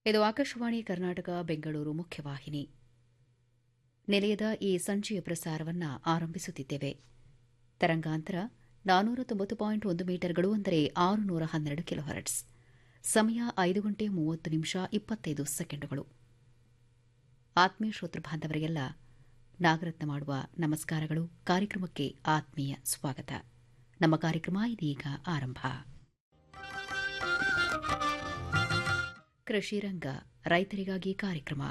ಇದು ಆಕಾಶವಾಣಿ ಕರ್ನಾಟಕ ಬೆಂಗಳೂರು ಮುಖ್ಯವಾಹಿನಿ ನಿಲಯದ ಈ ಸಂಜೆಯ ಪ್ರಸಾರವನ್ನು ಆರಂಭಿಸುತ್ತಿದ್ದೇವೆ ತರಂಗಾಂತರ ನಾನೂರ ತೊಂಬತ್ತು ಪಾಯಿಂಟ್ ಒಂದು ಮೀಟರ್ಗಳು ಅಂದರೆ ಆರುನೂರ ಹನ್ನೆರಡು ಕಿಲೋಹರ್ಟ್ಸ್ ಸಮಯ ಐದು ಗಂಟೆ ಮೂವತ್ತು ನಿಮಿಷ ಇಪ್ಪತ್ತೈದು ಸೆಕೆಂಡುಗಳು ಆತ್ಮೀಯ ಶ್ರೋತೃ ಬಾಂಧವರಿಗೆಲ್ಲ ನಾಗರತ್ನ ಮಾಡುವ ನಮಸ್ಕಾರಗಳು ಕಾರ್ಯಕ್ರಮಕ್ಕೆ ಆತ್ಮೀಯ ಸ್ವಾಗತ ನಮ್ಮ ಕಾರ್ಯಕ್ರಮ ಇದೀಗ ಆರಂಭ ಕೃಷಿ ರಂಗ ರೈತರಿಗಾಗಿ ಕಾರ್ಯಕ್ರಮ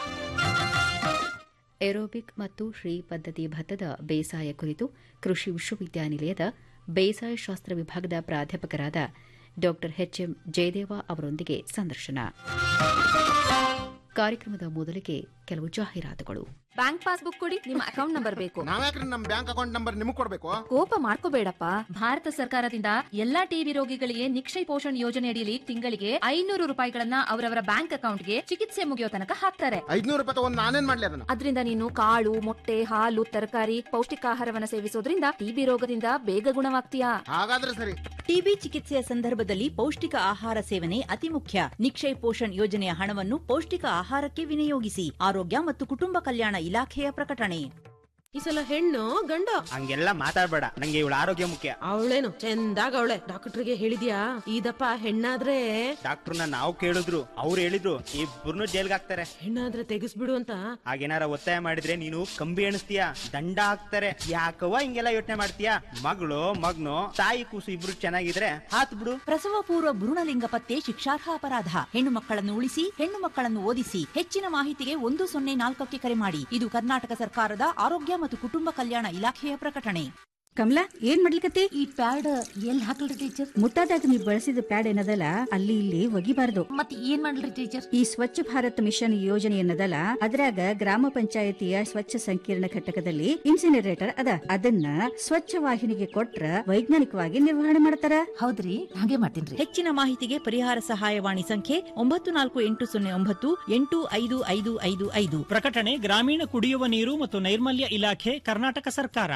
ಏರೋಬಿಕ್ ಮತ್ತು ಶ್ರೀ ಪದ್ಧತಿ ಭತ್ತದ ಬೇಸಾಯ ಕುರಿತು ಕೃಷಿ ವಿಶ್ವವಿದ್ಯಾನಿಲಯದ ಬೇಸಾಯ ಶಾಸ್ತ್ರ ವಿಭಾಗದ ಪ್ರಾಧ್ಯಾಪಕರಾದ ಡಾ ಎಚ್ಎಂ ಜಯದೇವ ಅವರೊಂದಿಗೆ ಸಂದರ್ಶನ ಕಾರ್ಯಕ್ರಮದ ಮೊದಲಿಗೆ ಕೆಲವು ಜಾಹೀರಾತುಗಳು ಬ್ಯಾಂಕ್ ಪಾಸ್ಬುಕ್ ಕೊಡಿ ನಿಮ್ಮ ಅಕೌಂಟ್ ನಂಬರ್ ಬೇಕು ನಾವ್ಯಾಕ್ರಿ ನಮ್ ಬ್ಯಾಂಕ್ ಅಕೌಂಟ್ ನಂಬರ್ ನಿಮಗ್ ಕೊಡ್ಬೇಕು ಕೋಪ ಮಾಡ್ಕೋಬೇಡಪ್ಪ ಭಾರತ ಸರ್ಕಾರದಿಂದ ಎಲ್ಲಾ ಟಿಬಿ ರೋಗಿಗಳಿಗೆ ನಿಕ್ಷಯ ಪೋಷಣ್ ಯೋಜನೆ ಅಡಿಯಲ್ಲಿ ತಿಂಗಳಿಗೆ ಐನೂರು ರೂಪಾಯಿಗಳನ್ನ ಅವರವರ ಬ್ಯಾಂಕ್ ಅಕೌಂಟ್ಗೆ ಚಿಕಿತ್ಸೆ ಮುಗಿಯೋ ತನಕ ಹಾಕ್ತಾರೆ ಐದ್ನೂರು ರೂಪಾಯಿ ತಗೊಂಡ್ ನಾನೇನ್ ಮಾಡ್ಲಿ ಅದನ್ನ ಅದರಿಂದ ನೀನು ಕಾಳು ಮೊಟ್ಟೆ ಹಾಲು ತರಕಾರಿ ಪೌಷ್ಟಿಕಾಹಾರವನ್ನ ಸೇವಿಸೋದ್ರಿಂದ ಟಿಬಿ ರೋಗದಿಂದ ಬೇಗ ಗುಣವಾಗ್ತೀಯಾ ಹಾಗಾದ್ರೆ ಸರಿ ಟಿಬಿ ಚಿಕಿತ್ಸೆಯ ಸಂದರ್ಭದಲ್ಲಿ ಪೌಷ್ಟಿಕ ಆಹಾರ ಸೇವನೆ ಅತಿ ಮುಖ್ಯ ನಿಕ್ಷಯ್ ಪೋಷಣ್ ಯೋಜನೆಯ ಹಣವನ್ನು ಪೌಷ್ಟಿಕ ಆಹಾರಕ್ಕೆ ವಿನಿಯೋಗಿಸಿ ಆರೋಗ್ಯ ಮತ್ತು ಕುಟುಂಬ ಕಲ್ಯಾಣ ಇಲಾಖೆಯ ಪ್ರಕಟಣೆ ಈ ಸಲ ಹೆಣ್ಣು ಗಂಡ ಹಂಗೆಲ್ಲ ಮಾತಾಡ್ಬೇಡ ನಂಗೆ ಇವಳ ಆರೋಗ್ಯ ಮುಖ್ಯ ಅವಳೇನು ಚಂದಾಗ ಅವಳೆ ಡಾಕ್ಟರ್ಗೆ ಹೇಳಿದ್ಯಾ ಇದಪ್ಪ ಹೆಣ್ಣಾದ್ರೆ ಡಾಕ್ಟರ್ನ ನಾವು ಕೇಳಿದ್ರು ಅವ್ರು ಹೇಳಿದ್ರು ಇಬ್ಬರನ್ನು ಜೈಲ್ಗೆ ಹಾಕ್ತಾರೆ ಹೆಣ್ಣಾದ್ರೆ ತೆಗಿಸ್ಬಿಡು ಅಂತ ಹಾಗೇನಾರ ಒತ್ತಾಯ ಮಾಡಿದ್ರೆ ನೀನು ಕಂಬಿ ಎಣಿಸ್ತೀಯ ದಂಡ ಹಾಕ್ತಾರೆ ಯಾಕವ್ವ ಹಿಂಗೆಲ್ಲ ಯೋಚನೆ ಮಾಡ್ತೀಯ ಮಗಳು ಮಗ್ನು ತಾಯಿ ಕೂಸು ಇಬ್ರು ಚೆನ್ನಾಗಿದ್ರೆ ಹಾತ್ ಬಿಡು ಪ್ರಸವ ಪೂರ್ವ ಭ್ರೂಣಲಿಂಗ ಪತ್ತೆ ಶಿಕ್ಷಾರ್ಹ ಅಪರಾಧ ಹೆಣ್ಣು ಮಕ್ಕಳನ್ನು ಉಳಿಸಿ ಹೆಣ್ಣು ಮಕ್ಕಳನ್ನು ಓದಿಸಿ ಹೆಚ್ಚಿನ ಮಾಹಿತಿಗೆ ಒಂದು ಸೊನ್ನೆ ನಾಲ್ಕಕ್ಕೆ ಕರೆ ಮಾಡಿ ಇದು ಕರ್ನಾಟಕ ಸರ್ಕಾರದ ಆರೋಗ್ಯ ಮತ್ತು ಕುಟುಂಬ ಕಲ್ಯಾಣ ಇಲಾಖೆಯ ಪ್ರಕಟಣೆ ಕಮಲಾ ಏನ್ ಮಾಡ್ಲಿಕತ್ತಿ ಈ ಪ್ಯಾಡ್ ಎಲ್ಲಿ ಹಾಕಲ್ರಿ ಟೀಚರ್ ಮುಟ್ಟಾದಾಗ ನೀವು ಬಳಸಿದ ಪ್ಯಾಡ್ ಏನದಲ್ಲ ಅಲ್ಲಿ ಇಲ್ಲಿ ಒಗಿಬಾರ್ದು ಮತ್ ಏನ್ ಮಾಡ್ಲಿ ಟೀಚರ್ ಈ ಸ್ವಚ್ಛ ಭಾರತ್ ಮಿಷನ್ ಯೋಜನೆ ಏನದಲ್ಲ ಅದ್ರಾಗ ಗ್ರಾಮ ಪಂಚಾಯತಿಯ ಸ್ವಚ್ಛ ಸಂಕೀರ್ಣ ಘಟಕದಲ್ಲಿ ಇನ್ಸಿನರೇಟರ್ ಅದ ಅದನ್ನ ಸ್ವಚ್ಛ ವಾಹಿನಿಗೆ ಕೊಟ್ರ ವೈಜ್ಞಾನಿಕವಾಗಿ ನಿರ್ವಹಣೆ ಮಾಡ್ತಾರ ಹೌದ್ರಿ ಹಾಗೆ ಮಾಡ್ತೀನ್ರಿ ಹೆಚ್ಚಿನ ಮಾಹಿತಿಗೆ ಪರಿಹಾರ ಸಹಾಯವಾಣಿ ಸಂಖ್ಯೆ ಒಂಬತ್ತು ನಾಲ್ಕು ಎಂಟು ಸೊನ್ನೆ ಒಂಬತ್ತು ಎಂಟು ಐದು ಐದು ಐದು ಐದು ಪ್ರಕಟಣೆ ಗ್ರಾಮೀಣ ಕುಡಿಯುವ ನೀರು ಮತ್ತು ನೈರ್ಮಲ್ಯ ಇಲಾಖೆ ಕರ್ನಾಟಕ ಸರ್ಕಾರ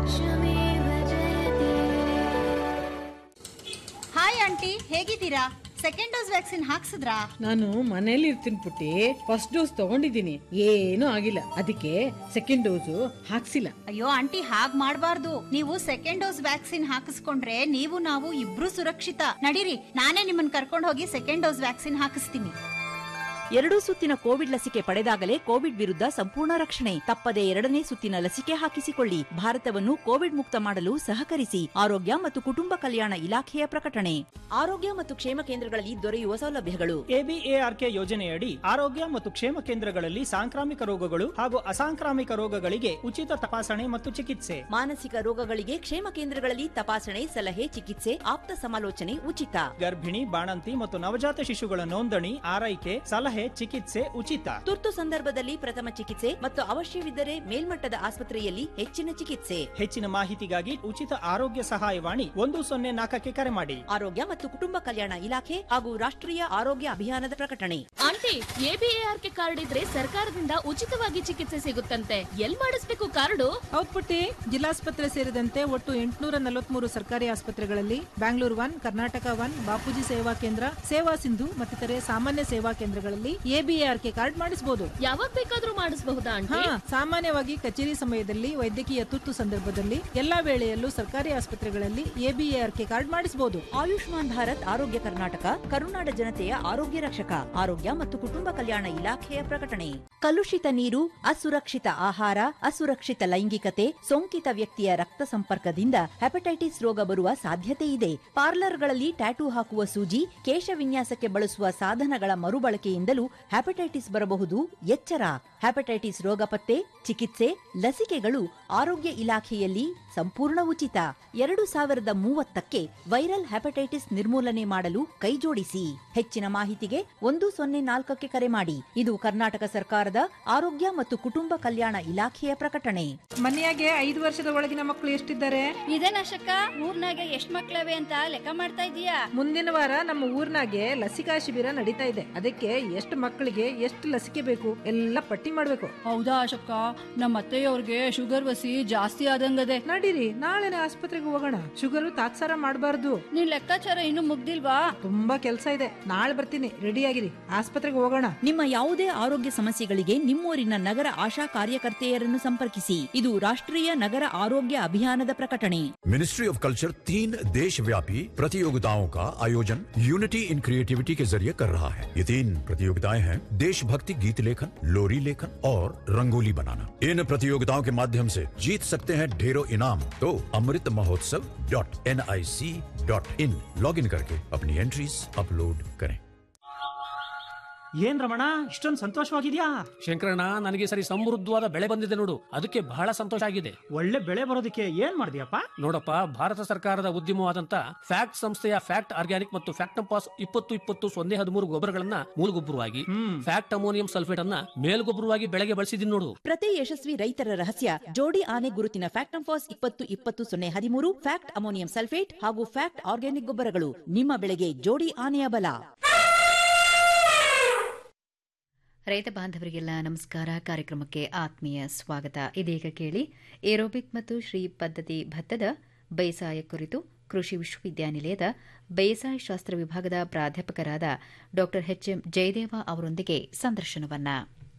ಹಾಯ್ ಆಂಟಿ ಹೇಗಿದ್ದೀರಾ ಸೆಕೆಂಡ್ ಡೋಸ್ ವ್ಯಾಕ್ಸಿನ್ ಹಾಕ್ಸಿದ್ರಾ ನಾನು ಮನೇಲಿ ಇರ್ತೀನಿ ಪುಟ್ಟಿ ಫಸ್ಟ್ ಡೋಸ್ ತಗೊಂಡಿದ್ದೀನಿ ಏನೂ ಆಗಿಲ್ಲ ಅದಕ್ಕೆ ಸೆಕೆಂಡ್ ಡೋಸು ಹಾಕ್ಸಿಲ್ಲ ಅಯ್ಯೋ ಆಂಟಿ ಹಾಗ್ ಮಾಡ್ಬಾರ್ದು ನೀವು ಸೆಕೆಂಡ್ ಡೋಸ್ ವ್ಯಾಕ್ಸಿನ್ ಹಾಕಿಸ್ಕೊಂಡ್ರೆ ನೀವು ನಾವು ಇಬ್ರು ಸುರಕ್ಷಿತ ನಡೀರಿ ನಾನೇ ನಿಮ್ಮನ್ನ ಕರ್ಕೊಂಡು ಹೋಗಿ ಸೆಕೆಂಡ್ ಡೋಸ್ ವ್ಯಾಕ್ಸಿನ್ ಹಾಕಿಸ್ತೀನಿ ಎರಡೂ ಸುತ್ತಿನ ಕೋವಿಡ್ ಲಸಿಕೆ ಪಡೆದಾಗಲೇ ಕೋವಿಡ್ ವಿರುದ್ಧ ಸಂಪೂರ್ಣ ರಕ್ಷಣೆ ತಪ್ಪದೆ ಎರಡನೇ ಸುತ್ತಿನ ಲಸಿಕೆ ಹಾಕಿಸಿಕೊಳ್ಳಿ ಭಾರತವನ್ನು ಕೋವಿಡ್ ಮುಕ್ತ ಮಾಡಲು ಸಹಕರಿಸಿ ಆರೋಗ್ಯ ಮತ್ತು ಕುಟುಂಬ ಕಲ್ಯಾಣ ಇಲಾಖೆಯ ಪ್ರಕಟಣೆ ಆರೋಗ್ಯ ಮತ್ತು ಕ್ಷೇಮ ಕೇಂದ್ರಗಳಲ್ಲಿ ದೊರೆಯುವ ಸೌಲಭ್ಯಗಳು ಎಬಿಎಆರ್ಕೆ ಯೋಜನೆಯಡಿ ಆರೋಗ್ಯ ಮತ್ತು ಕ್ಷೇಮ ಕೇಂದ್ರಗಳಲ್ಲಿ ಸಾಂಕ್ರಾಮಿಕ ರೋಗಗಳು ಹಾಗೂ ಅಸಾಂಕ್ರಾಮಿಕ ರೋಗಗಳಿಗೆ ಉಚಿತ ತಪಾಸಣೆ ಮತ್ತು ಚಿಕಿತ್ಸೆ ಮಾನಸಿಕ ರೋಗಗಳಿಗೆ ಕ್ಷೇಮ ಕೇಂದ್ರಗಳಲ್ಲಿ ತಪಾಸಣೆ ಸಲಹೆ ಚಿಕಿತ್ಸೆ ಆಪ್ತ ಸಮಾಲೋಚನೆ ಉಚಿತ ಗರ್ಭಿಣಿ ಬಾಣಂತಿ ಮತ್ತು ನವಜಾತ ಶಿಶುಗಳ ನೋಂದಣಿ ಆರೈಕೆ ಸಲಹೆ ಚಿಕಿತ್ಸೆ ಉಚಿತ ತುರ್ತು ಸಂದರ್ಭದಲ್ಲಿ ಪ್ರಥಮ ಚಿಕಿತ್ಸೆ ಮತ್ತು ಅವಶ್ಯವಿದ್ದರೆ ಮೇಲ್ಮಟ್ಟದ ಆಸ್ಪತ್ರೆಯಲ್ಲಿ ಹೆಚ್ಚಿನ ಚಿಕಿತ್ಸೆ ಹೆಚ್ಚಿನ ಮಾಹಿತಿಗಾಗಿ ಉಚಿತ ಆರೋಗ್ಯ ಸಹಾಯವಾಣಿ ಒಂದು ಸೊನ್ನೆ ನಾಲ್ಕಕ್ಕೆ ಕರೆ ಮಾಡಿ ಆರೋಗ್ಯ ಮತ್ತು ಕುಟುಂಬ ಕಲ್ಯಾಣ ಇಲಾಖೆ ಹಾಗೂ ರಾಷ್ಟ್ರೀಯ ಆರೋಗ್ಯ ಅಭಿಯಾನದ ಪ್ರಕಟಣೆ ಆಂಟಿ ಎಬಿಎಆರ್ಕೆ ಕಾರ್ಡ್ ಇದ್ರೆ ಸರ್ಕಾರದಿಂದ ಉಚಿತವಾಗಿ ಚಿಕಿತ್ಸೆ ಸಿಗುತ್ತಂತೆ ಎಲ್ ಮಾಡಿಸ್ಬೇಕು ಕಾರ್ಡು ಹೌದ್ ಪುಟ್ಟಿ ಜಿಲ್ಲಾಸ್ಪತ್ರೆ ಸೇರಿದಂತೆ ಒಟ್ಟು ಎಂಟುನೂರ ನಲವತ್ಮೂರು ಸರ್ಕಾರಿ ಆಸ್ಪತ್ರೆಗಳಲ್ಲಿ ಬ್ಯಾಂಗ್ಳೂರ್ ಒನ್ ಕರ್ನಾಟಕ ಒನ್ ಬಾಪೂಜಿ ಸೇವಾ ಕೇಂದ್ರ ಸೇವಾ ಸಿಂಧು ಮತ್ತಿತರೆ ಸಾಮಾನ್ಯ ಸೇವಾ ಕೇಂದ್ರಗಳಲ್ಲಿ ಎಬಿಎಆರ್ಕೆ ಕಾರ್ಡ್ ಮಾಡಿಸಬಹುದು ಯಾವಾಗ ಬೇಕಾದ್ರೂ ಮಾಡಿಸಬಹುದಾ ಹಾ ಆಂಟಿ ಸಾಮಾನ್ಯವಾಗಿ ಕಚೇರಿ ಸಮಯದಲ್ಲಿ ವೈದ್ಯಕೀಯ ತುರ್ತು ಸಂದರ್ಭದಲ್ಲಿ ಎಲ್ಲಾ ವೇಳೆಯಲ್ಲೂ ಸರ್ಕಾರಿ ಆಸ್ಪತ್ರೆಗಳಲ್ಲಿ ಎಬಿಎಆರ್ಕೆ ಕಾರ್ಡ್ ಮಾಡಿಸಬಹುದು ಆಯುಷ್ಮಾನ್ ಭಾರತ್ ಆರೋಗ್ಯ ಕರ್ನಾಟಕ ಕರುನಾಡ ಜನತೆಯ ಆರೋಗ್ಯ ರಕ್ಷಕ ಆರೋಗ್ಯ ಮತ್ತು ಕುಟುಂಬ ಕಲ್ಯಾಣ ಇಲಾಖೆಯ ಪ್ರಕಟಣೆ ಕಲುಷಿತ ನೀರು ಅಸುರಕ್ಷಿತ ಆಹಾರ ಅಸುರಕ್ಷಿತ ಲೈಂಗಿಕತೆ ಸೋಂಕಿತ ವ್ಯಕ್ತಿಯ ರಕ್ತ ಸಂಪರ್ಕದಿಂದ ಹೆಪಟೈಟಿಸ್ ರೋಗ ಬರುವ ಸಾಧ್ಯತೆ ಇದೆ ಪಾರ್ಲರ್ಗಳಲ್ಲಿ ಟ್ಯಾಟೂ ಹಾಕುವ ಸೂಜಿ ಕೇಶ ವಿನ್ಯಾಸಕ್ಕೆ ಬಳಸುವ ಸಾಧನಗಳ ಮರುಬಳಕೆಯಿಂದಲೂ ಹೆಪಟೈಟಿಸ್ ಬರಬಹುದು ಎಚ್ಚರ ಹೆಪಟೈಟಿಸ್ ರೋಗ ಪತ್ತೆ ಚಿಕಿತ್ಸೆ ಲಸಿಕೆಗಳು ಆರೋಗ್ಯ ಇಲಾಖೆಯಲ್ಲಿ ಸಂಪೂರ್ಣ ಉಚಿತ ಎರಡು ಸಾವಿರದ ಮೂವತ್ತಕ್ಕೆ ವೈರಲ್ ಹೆಪಟೈಟಿಸ್ ನಿರ್ಮೂಲನೆ ಮಾಡಲು ಕೈಜೋಡಿಸಿ ಹೆಚ್ಚಿನ ಮಾಹಿತಿಗೆ ಒಂದು ಸೊನ್ನೆ ನಾಲ್ಕಕ್ಕೆ ಕರೆ ಮಾಡಿ ಇದು ಕರ್ನಾಟಕ ಸರ್ಕಾರದ ಸರ್ಕಾರದ ಆರೋಗ್ಯ ಮತ್ತು ಕುಟುಂಬ ಕಲ್ಯಾಣ ಇಲಾಖೆಯ ಪ್ರಕಟಣೆ ಮನೆಯಾಗೆ ಐದು ವರ್ಷದ ಒಳಗಿನ ಮಕ್ಕಳು ಎಷ್ಟಿದ್ದಾರೆ ಇದೇನಶಕ್ಕ ಊರ್ನಾಗೆ ಎಷ್ಟ್ ಮಕ್ಳವೆ ಅಂತ ಲೆಕ್ಕ ಮಾಡ್ತಾ ಇದೀಯಾ ಮುಂದಿನ ವಾರ ನಮ್ಮ ಊರ್ನಾಗೆ ಲಸಿಕಾ ಶಿಬಿರ ನಡೀತಾ ಇದೆ ಅದಕ್ಕೆ ಎಷ್ಟು ಮಕ್ಕಳಿಗೆ ಎಷ್ಟು ಲಸಿಕೆ ಬೇಕು ಎಲ್ಲ ಪಟ್ಟಿ ಮಾಡ್ಬೇಕು ಹೌದಾ ಅಶಕ್ಕ ನಮ್ಮ ಅತ್ತೆಯವ್ರಿಗೆ ಶುಗರ್ ವಸಿ ಜಾಸ್ತಿ ಆದಂಗದೆ ನಡೀರಿ ನಾಳೆನೆ ಆಸ್ಪತ್ರೆಗೆ ಹೋಗೋಣ ಶುಗರ್ ತಾತ್ಸಾರ ಮಾಡಬಾರ್ದು ನಿನ್ ಲೆಕ್ಕಾಚಾರ ಇನ್ನು ಮುಗ್ದಿಲ್ವಾ ತುಂಬಾ ಕೆಲಸ ಇದೆ ನಾಳೆ ಬರ್ತೀನಿ ರೆಡಿ ಆಗಿರಿ ಆಸ್ಪತ್ರೆಗೆ ಹೋಗೋಣ ನಿಮ್ಮ ಯಾವುದೇ ಆರೋಗ್ಯ ಸಮಸ್ಯೆಗಳಿಗೆ ನಿಮ್ಮೂರಿನ ನಗರ ಆಶಾ ಕಾರ್ಯಕರ್ತೆಯರನ್ನು ಸಂಪರ್ಕಿಸಿ ಇದು ರಾಷ್ಟ್ರೀಯ ನಗರ ಆರೋಗ್ಯ ಅಭಿಯಾನದ ಪ್ರಕಟಣೆ मिनिस्ट्री ऑफ कल्चर तीन देश व्यापी प्रतियोगिताओं का आयोजन यूनिटी इन क्रिएटिविटी के जरिए कर रहा है ये तीन प्रतियोगिताएं हैं देशभक्ति गीत लेखन लोरी लेखन और रंगोली बनाना इन प्रतियोगिताओं के माध्यम से जीत सकते हैं ढेरों इनाम तो Amrit Mahotsav dot N I C dot in log in करके अपनी एंट्रीज अपलोड करें ಏನ್ ರಮಣ ಇಷ್ಟೊಂದು ಸಂತೋಷವಾಗಿದ್ಯಾ ಶಂಕರಣ್ಣ ನನಗೆ ಈ ಸರಿ ಸಮೃದ್ಧವಾದ ಬೆಳೆ ಬಂದಿದೆ ನೋಡು ಅದಕ್ಕೆ ಬಹಳ ಸಂತೋಷ ಆಗಿದೆ ಒಳ್ಳೆ ಬೆಳೆ ಬರೋದಕ್ಕೆ ಏನ್ ಮಾಡಿದ್ಯಪ್ಪ ನೋಡಪ್ಪ ಭಾರತ ಸರ್ಕಾರದ ಉದ್ಯಮವಾದಂತ ಫ್ಯಾಕ್ಟ್ ಸಂಸ್ಥೆಯ ಫ್ಯಾಕ್ಟ್ ಆರ್ಗ್ಯಾನಿಕ್ ಮತ್ತು ಫ್ಯಾಕ್ಟಂಪಾಸ್ ಇಪ್ಪತ್ತು ಇಪ್ಪತ್ತು ಸೊನ್ನೆ ಹದಿಮೂರು ಗೊಬ್ಬರಗಳನ್ನ ಮೂಲಗೊಬ್ಬರವಾಗಿ ಫ್ಯಾಕ್ಟ್ ಅಮೋನಿಯಂ ಸಲ್ಫೇಟ್ ಅನ್ನ ಮೇಲ್ಗೊಬ್ಬರವಾಗಿ ಬೆಳೆಗೆ ಬಳಸಿದೀನಿ ನೋಡು ಪ್ರತಿ ಯಶಸ್ವಿ ರೈತರ ರಹಸ್ಯ ಜೋಡಿ ಆನೆ ಗುರುತಿನ ಫ್ಯಾಕ್ಟ್ ಫಾಸ್ ಇಪ್ಪತ್ತು ಇಪ್ಪತ್ತು ಸೊನ್ನೆ ಹದಿಮೂರು ಫ್ಯಾಕ್ಟ್ ಅಮೋನಿಯಂ ಸಲ್ಫೇಟ್ ಹಾಗೂ ಫ್ಯಾಕ್ಟ್ ಆರ್ಗ್ಯಾನಿಕ್ ಗೊಬ್ಬರಗಳು ನಿಮ್ಮ ಬೆಳೆಗೆ ಜೋಡಿ ಆನೆಯ ಬಲ ರೈತ ಬಾಂಧವರಿಗೆಲ್ಲ ನಮಸ್ಕಾರ ಕಾರ್ಯಕ್ರಮಕ್ಕೆ ಆತ್ಮೀಯ ಸ್ವಾಗತ ಇದೀಗ ಕೇಳಿ ಏರೋಬಿಕ್ ಮತ್ತು ಶ್ರೀ ಪದ್ಧತಿ ಭತ್ತದ ಬೇಸಾಯ ಕುರಿತು ಕೃಷಿ ವಿಶ್ವವಿದ್ಯಾನಿಲಯದ ಬೇಸಾಯ ಶಾಸ್ತ್ರ ವಿಭಾಗದ ಪ್ರಾಧ್ಯಾಪಕರಾದ ಡಾ ಎಚ್ಎಂ ಜಯದೇವ ಅವರೊಂದಿಗೆ ಸಂದರ್ಶನವನ್ನ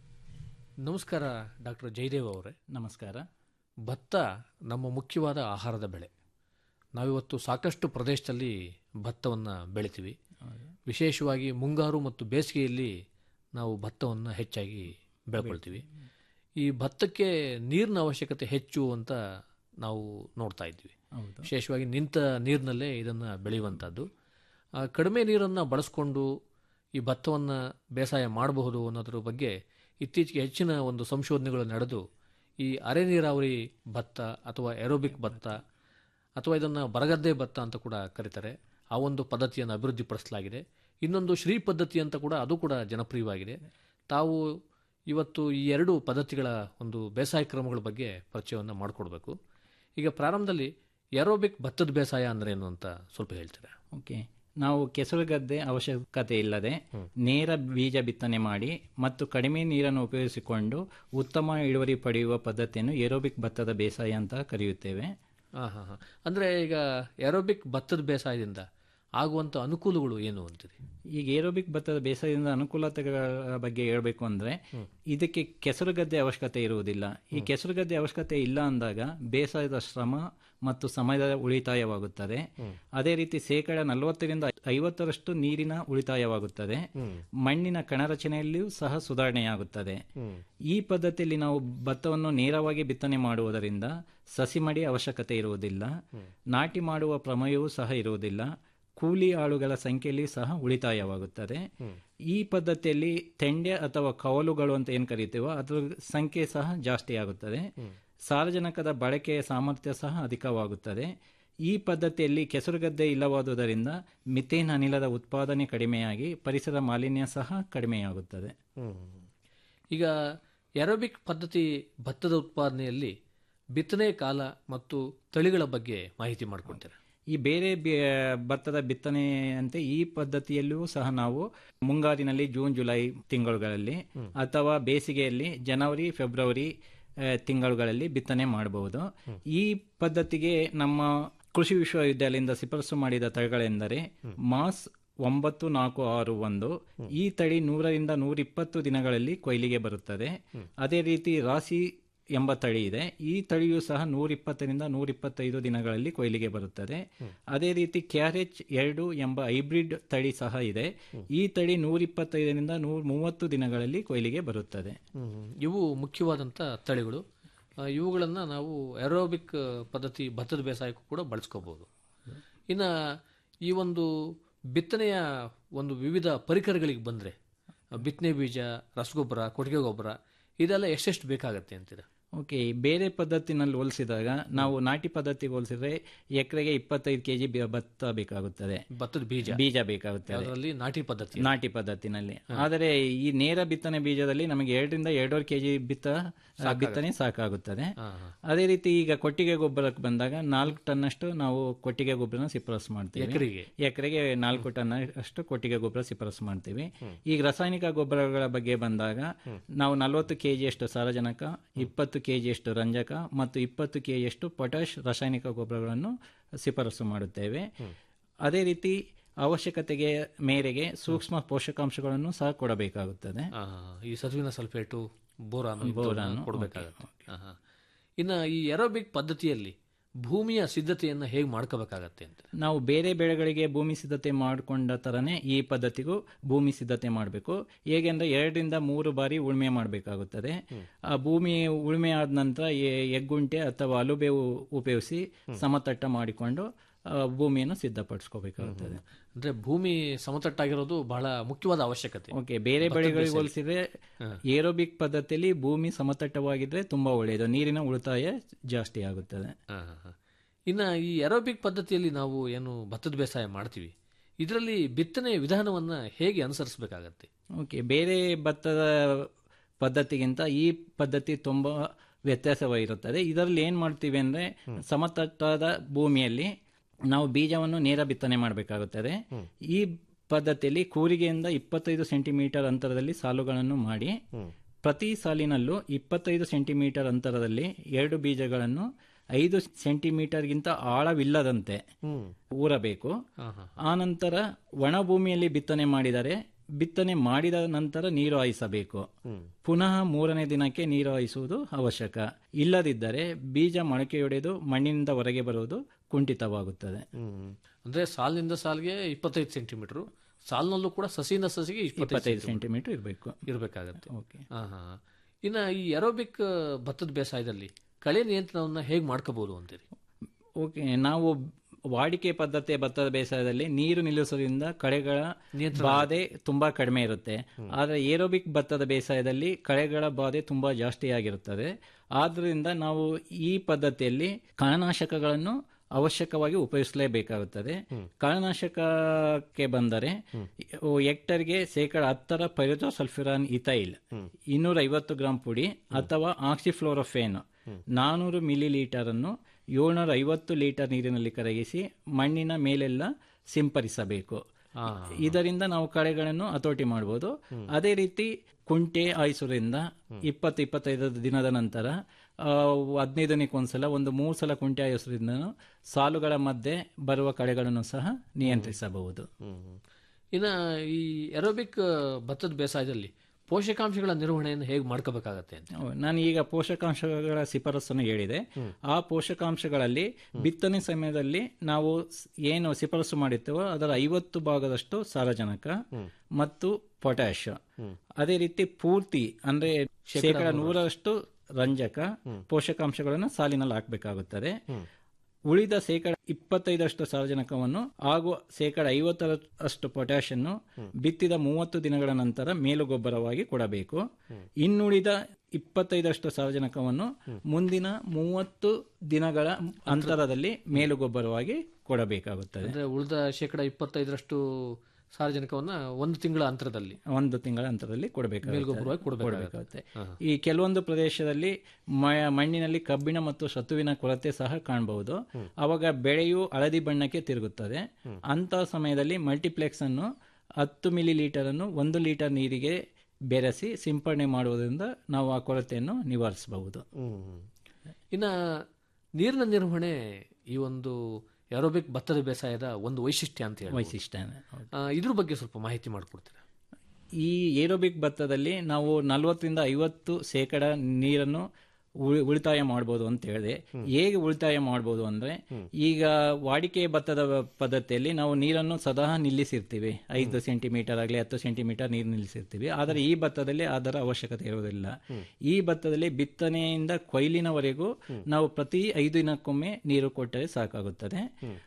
ನಮಸ್ಕಾರ ಡಾಕ್ಟರ್ ಜಯದೇವ್ ಅವರೇ ನಮಸ್ಕಾರ ಭತ್ತ ನಮ್ಮ ಮುಖ್ಯವಾದ ಆಹಾರದ ಬೆಳೆ ನಾವಿವತ್ತು ಸಾಕಷ್ಟು ಪ್ರದೇಶದಲ್ಲಿ ಭತ್ತವನ್ನು ಬೆಳಿತೀವಿ ವಿಶೇಷವಾಗಿ ಮುಂಗಾರು ಮತ್ತು ಬೇಸಿಗೆಯಲ್ಲಿ ನಾವು ಭತ್ತವನ್ನು ಹೆಚ್ಚಾಗಿ ಬೆಳ್ಕೊಳ್ತೀವಿ ಈ ಭತ್ತಕ್ಕೆ ನೀರಿನ ಅವಶ್ಯಕತೆ ಹೆಚ್ಚು ಅಂತ ನಾವು ನೋಡ್ತಾ ಇದ್ವಿ ಹೌದು. ವಿಶೇಷವಾಗಿ ನಿಂತ ನೀರಿನಲ್ಲೇ ಇದನ್ನು ಬೆಳೆಯುವಂಥದ್ದು ಆ, ಕಡಿಮೆ ನೀರನ್ನು ಬಳಸ್ಕೊಂಡು ಈ ಭತ್ತವನ್ನು ಬೇಸಾಯ ಮಾಡಬಹುದು ಅನ್ನೋದ್ರ ಬಗ್ಗೆ ಇತ್ತೀಚೆಗೆ ಹೆಚ್ಚಿನ ಒಂದು ಸಂಶೋಧನೆಗಳು ನಡೆದು ಈ ಅರೆ ನೀರಾವರಿ ಭತ್ತ ಅಥವಾ ಎರೋಬಿಕ್ ಭತ್ತ ಅಥವಾ ಇದನ್ನು ಬರಗದ್ದೆ ಭತ್ತ ಅಂತ ಕೂಡ ಕರೀತಾರೆ ಆ ಒಂದು ಪದ್ಧತಿಯನ್ನು ಅಭಿವೃದ್ಧಿಪಡಿಸಲಾಗಿದೆ ಇನ್ನೊಂದು ಶ್ರೀ ಪದ್ಧತಿ ಅಂತ ಕೂಡ ಅದು ಕೂಡ ಜನಪ್ರಿಯವಾಗಿದೆ ತಾವು ಇವತ್ತು ಈ ಎರಡು ಪದ್ಧತಿಗಳ ಒಂದು ಬೇಸಾಯ ಕ್ರಮಗಳ ಬಗ್ಗೆ ಪರಿಚಯವನ್ನು ಮಾಡಿಕೊಡ್ಬೇಕು ಈಗ ಪ್ರಾರಂಭದಲ್ಲಿ ಎರೋಬಿಕ್ ಭತ್ತದ ಬೇಸಾಯ ಅಂದ್ರೆ ಏನು ಅಂತ ಸ್ವಲ್ಪ ಹೇಳ್ತೀರಾ ಓಕೆ ನಾವು ಕೆಸರು ಗದ್ದೆ ಅವಶ್ಯಕತೆ ಇಲ್ಲದೆ ನೇರ ಬೀಜ ಬಿತ್ತನೆ ಮಾಡಿ ಮತ್ತು ಕಡಿಮೆ ನೀರನ್ನು ಉಪಯೋಗಿಸಿಕೊಂಡು ಉತ್ತಮ ಇಳುವರಿ ಪಡೆಯುವ ಪದ್ಧತಿಯನ್ನು ಏರೋಬಿಕ್ ಭತ್ತದ ಬೇಸಾಯ ಅಂತ ಕರೆಯುತ್ತೇವೆ ಹಾಂ ಹಾಂ ಹಾಂ ಅಂದರೆ ಈಗ ಎರೋಬಿಕ್ ಭತ್ತದ ಬೇಸಾಯದಿಂದ ಆಗುವಂಥ ಅನುಕೂಲಗಳು ಏನು ಅಂತೀರಿ ಈಗ ಏರೋಬಿಕ್ ಭತ್ತದ ಬೇಸಾಯದಿಂದ ಅನುಕೂಲತೆಗಳ ಬಗ್ಗೆ ಹೇಳಬೇಕು ಅಂದ್ರೆ ಇದಕ್ಕೆ ಕೆಸರು ಗದ್ದೆ ಅವಶ್ಯಕತೆ ಇರುವುದಿಲ್ಲ ಈ ಕೆಸರು ಗದ್ದೆ ಅವಶ್ಯಕತೆ ಇಲ್ಲ ಅಂದಾಗ ಬೇಸಾಯದ ಶ್ರಮ ಮತ್ತು ಸಮಯದ ಉಳಿತಾಯವಾಗುತ್ತದೆ ಅದೇ ರೀತಿ ಶೇಕಡ ನಲವತ್ತರಿಂದ ಐವತ್ತರಷ್ಟು ನೀರಿನ ಉಳಿತಾಯವಾಗುತ್ತದೆ ಮಣ್ಣಿನ ಕಣರಚನೆಯಲ್ಲಿಯೂ ಸಹ ಸುಧಾರಣೆಯಾಗುತ್ತದೆ ಈ ಪದ್ಧತಿಯಲ್ಲಿ ನಾವು ಭತ್ತವನ್ನು ನೇರವಾಗಿ ಬಿತ್ತನೆ ಮಾಡುವುದರಿಂದ ಸಸಿ ಮಡಿ ಅವಶ್ಯಕತೆ ಇರುವುದಿಲ್ಲ ನಾಟಿ ಮಾಡುವ ಪ್ರಮೇಯವೂ ಸಹ ಇರುವುದಿಲ್ಲ ಕೂಲಿ ಆಳುಗಳ ಸಂಖ್ಯೆಯಲ್ಲಿ ಸಹ ಉಳಿತಾಯವಾಗುತ್ತದೆ ಈ ಪದ್ಧತಿಯಲ್ಲಿ ತೆಂಡೆ ಅಥವಾ ಕವಲುಗಳು ಅಂತ ಏನು ಕರಿತೀವೋ ಅದರ ಸಂಖ್ಯೆ ಸಹ ಜಾಸ್ತಿ ಆಗುತ್ತದೆ ಸಾರಜನಕದ ಬಳಕೆಯ ಸಾಮರ್ಥ್ಯ ಸಹ ಅಧಿಕವಾಗುತ್ತದೆ ಈ ಪದ್ಧತಿಯಲ್ಲಿ ಕೆಸರುಗದ್ದೆ ಇಲ್ಲವಾದುದರಿಂದ ಮಿಥೇನ್ ಅನಿಲದ ಉತ್ಪಾದನೆ ಕಡಿಮೆಯಾಗಿ ಪರಿಸರ ಮಾಲಿನ್ಯ ಸಹ ಕಡಿಮೆಯಾಗುತ್ತದೆ ಈಗ ಎರೋಬಿಕ್ ಪದ್ಧತಿ ಭತ್ತದ ಉತ್ಪಾದನೆಯಲ್ಲಿ ಬಿತ್ತನೆ ಕಾಲ ಮತ್ತು ತಳಿಗಳ ಬಗ್ಗೆ ಮಾಹಿತಿ ಮಾಡಿಕೊಡ್ತೀರಾ ಈ ಬೇರೆ ಬಿ- ಭತ್ತದ ಬಿತ್ತನೆಯಂತೆ ಈ ಪದ್ಧತಿಯಲ್ಲೂ ಸಹ ನಾವು ಮುಂಗಾರಿನಲ್ಲಿ ಜೂನ್ ಜುಲೈ ತಿಂಗಳುಗಳಲ್ಲಿ ಅಥವಾ ಬೇಸಿಗೆಯಲ್ಲಿ ಜನವರಿ ಫೆಬ್ರವರಿ ಆ, ತಿಂಗಳುಗಳಲ್ಲಿ ಬಿತ್ತನೆ ಮಾಡಬಹುದು ಈ ಪದ್ಧತಿಗೆ ನಮ್ಮ ಕೃಷಿ ವಿಶ್ವವಿದ್ಯಾಲಯದಿಂದ ಶಿಫಾರಸು ಮಾಡಿದ ತಳಿಗಳೆಂದರೆ ಮಾಸ್ ಒಂಬತ್ತು ನಾಲ್ಕು ಆರು ಒಂದು ಈ ತಳಿ ನೂರರಿಂದ ನೂರಿಪ್ಪತ್ತು ದಿನಗಳಲ್ಲಿ ಕೊಯ್ಲಿಗೆ ಬರುತ್ತದೆ ಅದೇ ರೀತಿ ರಾಸಿ ಎಂಬ ತಳಿ ಇದೆ ಈ ತಳಿಯು ಸಹ ನೂರಿಪ್ಪತ್ತರಿಂದ ನೂರಿಪ್ಪತ್ತೈದು ದಿನಗಳಲ್ಲಿ ಕೊಯ್ಲಿಗೆ ಬರುತ್ತದೆ ಅದೇ ರೀತಿ ಕ್ಯಾರೆಚ್ ಎರಡು ಎಂಬ ಹೈಬ್ರಿಡ್ ತಳಿ ಸಹ ಇದೆ ಈ ತಳಿ ನೂರಿಪ್ಪತ್ತೈದರಿಂದ ನೂರ ಮೂವತ್ತು ದಿನಗಳಲ್ಲಿ ಕೊಯ್ಲಿಗೆ ಬರುತ್ತದೆ ಇವು ಮುಖ್ಯವಾದಂಥ ತಳಿಗಳು ಆ, ಇವುಗಳನ್ನು ನಾವು ಎರೋಬಿಕ್ ಪದ್ಧತಿ ಭತ್ತದ ಬೇಸಾಯಕ್ಕೂ ಕೂಡ ಬಳಸ್ಕೋಬಹುದು ಇನ್ನು ಈ ಒಂದು ಬಿತ್ತನೆಯ ಒಂದು ವಿವಿಧ ಪರಿಕರಗಳಿಗೆ ಬಂದರೆ ಬಿತ್ತನೆ ಬೀಜ ರಸಗೊಬ್ಬರ ಕೊಟ್ಟಿಗೆ ಗೊಬ್ಬರ ಇದೆಲ್ಲ ಎಷ್ಟೆಷ್ಟು ಬೇಕಾಗತ್ತೆ ಅಂತೀರಾ ಓಕೆ ಬೇರೆ ಪದ್ಧತಿನಲ್ಲಿ ಹೋಲಿಸಿದಾಗ ನಾವು ನಾಟಿ ಪದ್ಧತಿಗೆ ಹೋಲಿಸಿದ್ರೆ ಎಕರೆಗೆ ಇಪ್ಪತ್ತೈದು ಕೆಜಿ ಭತ್ತ ಬೇಕಾಗುತ್ತದೆ ಭತ್ತದ ಬೀಜ ಬೀಜ ಬೇಕಾಗುತ್ತದೆ ಅದರಲ್ಲಿ ನಾಟಿ ಪದ್ಧತಿ ನಾಟಿ ಪದ್ಧತಿನಲ್ಲಿ ಆದರೆ ಈ ನೇರ ಬಿತ್ತನೆ ಬೀಜದಲ್ಲಿ ನಮಗೆ ಎರಡರಿಂದ ಎರಡೂವರೆ ಕೆಜಿ ಬಿತ್ತ ಬಿತ್ತನೆ ಸಾಕಾಗುತ್ತದೆ ಅದೇ ರೀತಿ ಈಗ ಕೊಟ್ಟಿಗೆ ಗೊಬ್ಬರಕ್ಕೆ ಬಂದಾಗ ನಾಲ್ಕು ಟನ್ ಅಷ್ಟು ನಾವು ಕೊಟ್ಟಿಗೆ ಗೊಬ್ಬರನ ಶಿಫಾರಸು ಮಾಡ್ತೀವಿ ಎಕರೆಗೆ? ಎಕರೆಗೆ ನಾಲ್ಕು ಟನ್ ಅಷ್ಟು ಕೊಟ್ಟಿಗೆ ಗೊಬ್ಬರ ಶಿಫಾರಸು ಮಾಡ್ತೀವಿ ಈಗ ರಾಸಾಯನಿಕ ಗೊಬ್ಬರಗಳ ಬಗ್ಗೆ ಬಂದಾಗ ನಾವು ನಲವತ್ತು ಕೆಜಿ ಅಷ್ಟು ಸಾರಜನಕ ಇಪ್ಪತ್ತು ಕೆಜಿ ಅಷ್ಟು ರಂಜಕ ಮತ್ತು ಇಪ್ಪತ್ತು ಕೆಜಿ ಅಷ್ಟು ಪೊಟ್ಯಾಶ್ ರಾಸಾಯನಿಕ ಗೊಬ್ಬರಗಳನ್ನು ಶಿಫಾರಸು ಮಾಡುತ್ತೇವೆ ಅದೇ ರೀತಿ ಅವಶ್ಯಕತೆಗೆ ಮೇರೆಗೆ ಸೂಕ್ಷ್ಮ ಪೋಷಕಾಂಶಗಳನ್ನು ಸಹ ಕೊಡಬೇಕಾಗುತ್ತದೆ ಆ, ಈ ಸತುವಿನ ಸಲ್ಫೇಟು ಬೋರಾನು ಬೋರಾನು, ಕೊಡಬೇಕಾಗತ್ತೆ ಇನ್ನು ಈ ಎರೋಬಿಕ್ ಪದ್ಧತಿಯಲ್ಲಿ ಭೂಮಿಯ ಸಿದ್ಧತೆಯನ್ನು ಹೇಗೆ ಮಾಡ್ಕೋಬೇಕಾಗತ್ತೆ ಅಂತ ನಾವು ಬೇರೆ ಬೆಳೆಗಳಿಗೆ ಭೂಮಿ ಸಿದ್ಧತೆ ಮಾಡಿಕೊಂಡ ಥರನೇ ಈ ಪದ್ಧತಿಗೂ ಭೂಮಿ ಸಿದ್ಧತೆ ಮಾಡಬೇಕು ಹೇಗೆಂದ್ರೆ ಎರಡರಿಂದ ಮೂರು ಬಾರಿ ಉಳುಮೆ ಮಾಡಬೇಕಾಗುತ್ತದೆ ಆ ಭೂಮಿ ಉಳುಮೆ ಆದ ನಂತರ ಎ- ಎಗ್ಗುಂಟೆ ಅಥವಾ ಅಲುಬೆ ಉ- ಉಪಯೋಗಿಸಿ ಸಮತಟ್ಟ ಮಾಡಿಕೊಂಡು ಆ, ಭೂಮಿಯನ್ನು ಸಿದ್ಧಪಡಿಸ್ಕೋಬೇಕಾಗುತ್ತದೆ ಅಂದ್ರೆ ಭೂಮಿ ಸಮತಟ್ಟಾಗಿರೋದು ಬಹಳ ಮುಖ್ಯವಾದ ಅವಶ್ಯಕತೆ ಓಕೆ ಬೇರೆ ಭತ್ತದ ಬೆಳೆಗಳಿಗೆ ಬೇಸಾಯ. ಹೋಲಿಸಿದ್ರೆ ಏರೋಬಿಕ್ ಪದ್ಧತಿಯಲ್ಲಿ ಭೂಮಿ ಸಮತಟ್ಟವಾಗಿದ್ರೆ ತುಂಬಾ ಒಳ್ಳೆಯದು ನೀರಿನ ಉಳಿತಾಯ ಜಾಸ್ತಿ ಆಗುತ್ತದೆ ಆ, ಆ, ಆ. ಇನ್ನು ಈ ಎರೋಬಿಕ್ ಪದ್ಧತಿಯಲ್ಲಿ ನಾವು ಏನು ಭತ್ತದ ಬೇಸಾಯ ಮಾಡ್ತೀವಿ ಇದರಲ್ಲಿ ಬಿತ್ತನೆ ವಿಧಾನವನ್ನ ಹೇಗೆ ಅನುಸರಿಸಬೇಕಾಗತ್ತೆ ಓಕೆ ಬೇರೆ ಭತ್ತದ ಪದ್ಧತಿಗಿಂತ ಈ ಪದ್ಧತಿ ತುಂಬ ವ್ಯತ್ಯಾಸವಾಗಿರುತ್ತದೆ ಇದರಲ್ಲಿ ಏನು ಮಾಡ್ತೀವಿ ಅಂದರೆ ಸಮತಟ್ಟಾದ ಭೂಮಿಯಲ್ಲಿ ನಾವು ಬೀಜವನ್ನು ನೇರ ಬಿತ್ತನೆ ಮಾಡಬೇಕಾಗುತ್ತದೆ ಈ ಪದ್ಧತಿಯಲ್ಲಿ ಕೂರಿಗೆಯಿಂದ ಇಪ್ಪತ್ತೈದು ಸೆಂಟಿಮೀಟರ್ ಅಂತರದಲ್ಲಿ ಸಾಲುಗಳನ್ನು ಮಾಡಿ ಪ್ರತಿ ಸಾಲಿನಲ್ಲೂ ಇಪ್ಪತ್ತೈದು ಸೆಂಟಿಮೀಟರ್ ಅಂತರದಲ್ಲಿ ಎರಡು ಬೀಜಗಳನ್ನು ಐದು ಸೆಂಟಿಮೀಟರ್ಗಿಂತ ಆಳವಿಲ್ಲದಂತೆ ಊರಬೇಕು ಆನಂತರ ಒಣ ಭೂಮಿಯಲ್ಲಿ ಬಿತ್ತನೆ ಮಾಡಿದರೆ ಬಿತ್ತನೆ ಮಾಡಿದ ನಂತರ ನೀರು ಹಾಯಿಸಬೇಕು ಪುನಃ ಮೂರನೇ ದಿನಕ್ಕೆ ನೀರು ಹಾಯಿಸುವುದು ಅವಶ್ಯಕ ಇಲ್ಲದಿದ್ದರೆ ಬೀಜ ಮೊಳಕೆಯೊಡೆದು ಮಣ್ಣಿನಿಂದ ಹೊರಗೆ ಬರುವುದು ಕುಂಠಿತವಾಗುತ್ತದೆ ಅಂದ್ರೆ ಸಾಲಿನಿಂದ ಸಾಲಿಗೆ ಇಪ್ಪತ್ತೈದು ಸೆಂಟಿಮೀಟರ್ ಸಾಲಿನಲ್ಲೂ ಕೂಡ ಸಸಿಯಿಂದ ಸಸಿಗೆ ಇಪ್ಪತ್ತೈದು ಸೆಂಟಿಮೀಟರ್ ಇರಬೇಕು ಇರಬೇಕಾಗತ್ತೆ ಓಕೆ ಹಾ ಹಾ ಇನ್ನು ಈ ಎರೋಬಿಕ್ ಭತ್ತದ ಬೇಸಾಯದಲ್ಲಿ ಕಳೆ ನಿಯಂತ್ರಣವನ್ನ ಹೇಗೆ ಮಾಡ್ಕೋಬಹುದು ಅಂತೀರಿ ಓಕೆ ನಾವು ವಾಡಿಕೆ ಪದ್ಧತಿಯ ಭತ್ತದ ಬೇಸಾಯದಲ್ಲಿ ನೀರು ನಿಲ್ಲಿಸೋದ್ರಿಂದ ಕಳೆಗಳ ಬಾಧೆ ತುಂಬಾ ಕಡಿಮೆ ಇರುತ್ತೆ ಆದರೆ ಏರೋಬಿಕ್ ಭತ್ತದ ಬೇಸಾಯದಲ್ಲಿ ಕಳೆಗಳ ಬಾಧೆ ತುಂಬಾ ಜಾಸ್ತಿ ಆಗಿರುತ್ತದೆ ಆದ್ರಿಂದ ನಾವು ಈ ಪದ್ಧತಿಯಲ್ಲಿ ಕಳೆನಾಶಕಗಳನ್ನು ಅವಶ್ಯಕವಾಗಿ ಉಪಯೋಗಿಸಲೇಬೇಕಾಗುತ್ತದೆ ಕಳೆನಾಶಕಕ್ಕೆ ಬಂದರೆ ಹೆಕ್ಟರ್ಗೆ ಶೇಕಡ ಹತ್ತರ ಪೈರೋಜೋಸಲ್ಫಿರಾನ್ ಇಥೈಲ್ ಇನ್ನೂರ ಐವತ್ತು ಗ್ರಾಂ ಪುಡಿ ಅಥವಾ ಆಕ್ಸಿಫ್ಲೋರೋಫೇನ್ ನಾನೂರು ಮಿಲಿ ಲೀಟರ್ ಅನ್ನು ಏಳ್ನೂರ ಐವತ್ತು ಲೀಟರ್ ನೀರಿನಲ್ಲಿ ಕರಗಿಸಿ ಮಣ್ಣಿನ ಮೇಲೆಲ್ಲ ಸಿಂಪರಿಸಬೇಕು ಇದರಿಂದ ನಾವು ಕಳೆಗಳನ್ನು ಹತೋಟಿ ಮಾಡಬಹುದು ಅದೇ ರೀತಿ ಕುಂಟೆ ಆಯಿಸೋದ್ರಿಂದ ಇಪ್ಪತ್ತು ಇಪ್ಪತ್ತೈದು ದಿನದ ನಂತರ ಆ, ಹದಿನೈದು ದಿನಕ್ಕೊಂದ್ಸಲ ಒಂದು ಮೂರು ಸಲ ಕುಂಟೆ ಆಯಿಸೋದ್ರಿಂದ ಸಾಲುಗಳ ಮಧ್ಯೆ ಬರುವ ಕಳೆಗಳನ್ನು ಸಹ ನಿಯಂತ್ರಿಸಬಹುದು ಇನ್ನು ಈ ಎರೋಬಿಕ್ ಭತ್ತದ ಬೇಸಾಯದಲ್ಲಿ ಪೋಷಕಾಂಶಗಳ ನಿರ್ವಹಣೆಯನ್ನು ಹೇಗೆ ಮಾಡ್ಕೋಬೇಕಾಗತ್ತೆ ಅಂತ ಹೌದು, ನಾನು ಈಗ ಪೋಷಕಾಂಶಗಳ ಶಿಫಾರಸನ್ನು ಹೇಳಿದೆ ಆ ಪೋಷಕಾಂಶಗಳಲ್ಲಿ ಬಿತ್ತನೆ ಸಮಯದಲ್ಲಿ ನಾವು ಸ್- ಏನು ಶಿಫಾರಸು ಮಾಡಿರ್ತೇವೋ ಅದರ ಐವತ್ತು ಭಾಗದಷ್ಟು ಸಾರಜನಕ ಮತ್ತು ಪೊಟ್ಯಾಶ್ ಅದೇ ರೀತಿ ಪೂರ್ತಿ ಅಂದ್ರೆ ಶೇಕಡ ಶೇಕಡ ನೂರರಷ್ಟು. ನೂರರಷ್ಟು ರಂಜಕ ಪೋಷಕಾಂಶಗಳನ್ನು ಸಾಲಿನಲ್ಲಿ ಹಾಕಬೇಕಾಗುತ್ತದೆ ಉಳಿದ ಶೇಕಡ ಇಪ್ಪತ್ತೈದರಷ್ಟು ಸಾರಜನಕವನ್ನು ಹಾಗೂ ಶೇಕಡ ಐವತ್ತರಷ್ಟು ಪೊಟ್ಯಾಶ್ ಅನ್ನು ಬಿತ್ತಿದ ಮೂವತ್ತು ದಿನಗಳ ನಂತರ ಮೇಲುಗೊಬ್ಬರವಾಗಿ ಕೊಡಬೇಕು ಇನ್ನುಳಿದ ಇಪ್ಪತ್ತೈದರಷ್ಟು ಸಾರಜನಕವನ್ನು ಮುಂದಿನ ಮೂವತ್ತು ದಿನಗಳ ಅಂತರದಲ್ಲಿ ಮೇಲುಗೊಬ್ಬರವಾಗಿ ಕೊಡಬೇಕಾಗುತ್ತದೆ ಅಂದ್ರೆ ಉಳಿದ ಶೇಕಡ ಇಪ್ಪತ್ತೈದರಷ್ಟು ಸಾರಜನಕವನ್ನ ಒಂದು ತಿಂಗಳ ಅಂತರದಲ್ಲಿ ಒಂದು ತಿಂಗಳ ಅಂತರದಲ್ಲಿ ಮೇಲ್ಗೊಬ್ಬರವಾಗಿ ಕೊಡಬೇಕಾಗುತ್ತೆ ಕೊಡಬೇಕಾಗುತ್ತೆ ಹಾ. ಈ ಕೆಲವೊಂದು ಪ್ರದೇಶದಲ್ಲಿ ಮ- ಮಣ್ಣಿನಲ್ಲಿ ಕಬ್ಬಿಣ ಮತ್ತು ಸತುವಿನ ಕೊರತೆ ಸಹ ಕಾಣಬಹುದು ಅವಾಗ ಬೆಳೆಯು ಹಳದಿ ಬಣ್ಣಕ್ಕೆ ತಿರುಗುತ್ತದೆ ಅಂತ ಸಮಯದಲ್ಲಿ ಮಲ್ಟಿಪ್ಲೆಕ್ಸ್ ಅನ್ನು ಹತ್ತು ಮಿಲಿ ಲೀಟರ್ ಅನ್ನು ಒಂದು ಲೀಟರ್ ನೀರಿಗೆ ಬೆರೆಸಿ ಸಿಂಪಡಣೆ ಮಾಡುವುದರಿಂದ ನಾವು ಆ ಕೊರತೆಯನ್ನು ನಿವಾರಿಸಬಹುದು ಇನ್ನ ನೀರಿನ ನಿರ್ವಹಣೆ ಈ ಒಂದು ಏರೋಬಿಕ್ ಭತ್ತದ ಬೇಸಾಯದ ಒಂದು ವೈಶಿಷ್ಟ್ಯ ಅಂತ ಹೇಳಿ ವೈಶಿಷ್ಟ್ಯ ಇದ್ರ ಬಗ್ಗೆ ಸ್ವಲ್ಪ ಮಾಹಿತಿ ಮಾಡಿಕೊಡ್ತೀರಾ ಈ ಏರೋಬಿಕ್ ಭತ್ತದಲ್ಲಿ ನಾವು ನಲವತ್ತರಿಂದ ಐವತ್ತು ಶೇಕಡ ನೀರನ್ನು ಉಳಿ- ಉಳಿತಾಯ ಮಾಡ್ಬೋದು ಅಂತ ಹೇಳಿದೆ ಹೇಗೆ ಉಳಿತಾಯ ಮಾಡ್ಬೋದು ಅಂದ್ರೆ ಈಗ ವಾಡಿಕೆ ಭತ್ತದ ಪದ್ಧತಿಯಲ್ಲಿ ನಾವು ನೀರನ್ನು ಸದಾ ನಿಲ್ಲಿಸಿರ್ತೀವಿ ಐದು ಸೆಂಟಿಮೀಟರ್ ಆಗಲಿ ಹತ್ತು ಸೆಂಟಿಮೀಟರ್ ನೀರು ನಿಲ್ಲಿಸಿರ್ತೀವಿ ಆದರೆ ಈ ಭತ್ತದಲ್ಲಿ ಅದರ ಅವಶ್ಯಕತೆ ಇರುವುದಿಲ್ಲ ಈ ಭತ್ತದಲ್ಲಿ ಬಿತ್ತನೆಯಿಂದ ಕೊಯ್ಲಿನವರೆಗೂ ನಾವು ಪ್ರತಿ ಐದು ದಿನಕ್ಕೊಮ್ಮೆ ನೀರು ಕೊಟ್ಟರೆ ಸಾಕಾಗುತ್ತದೆ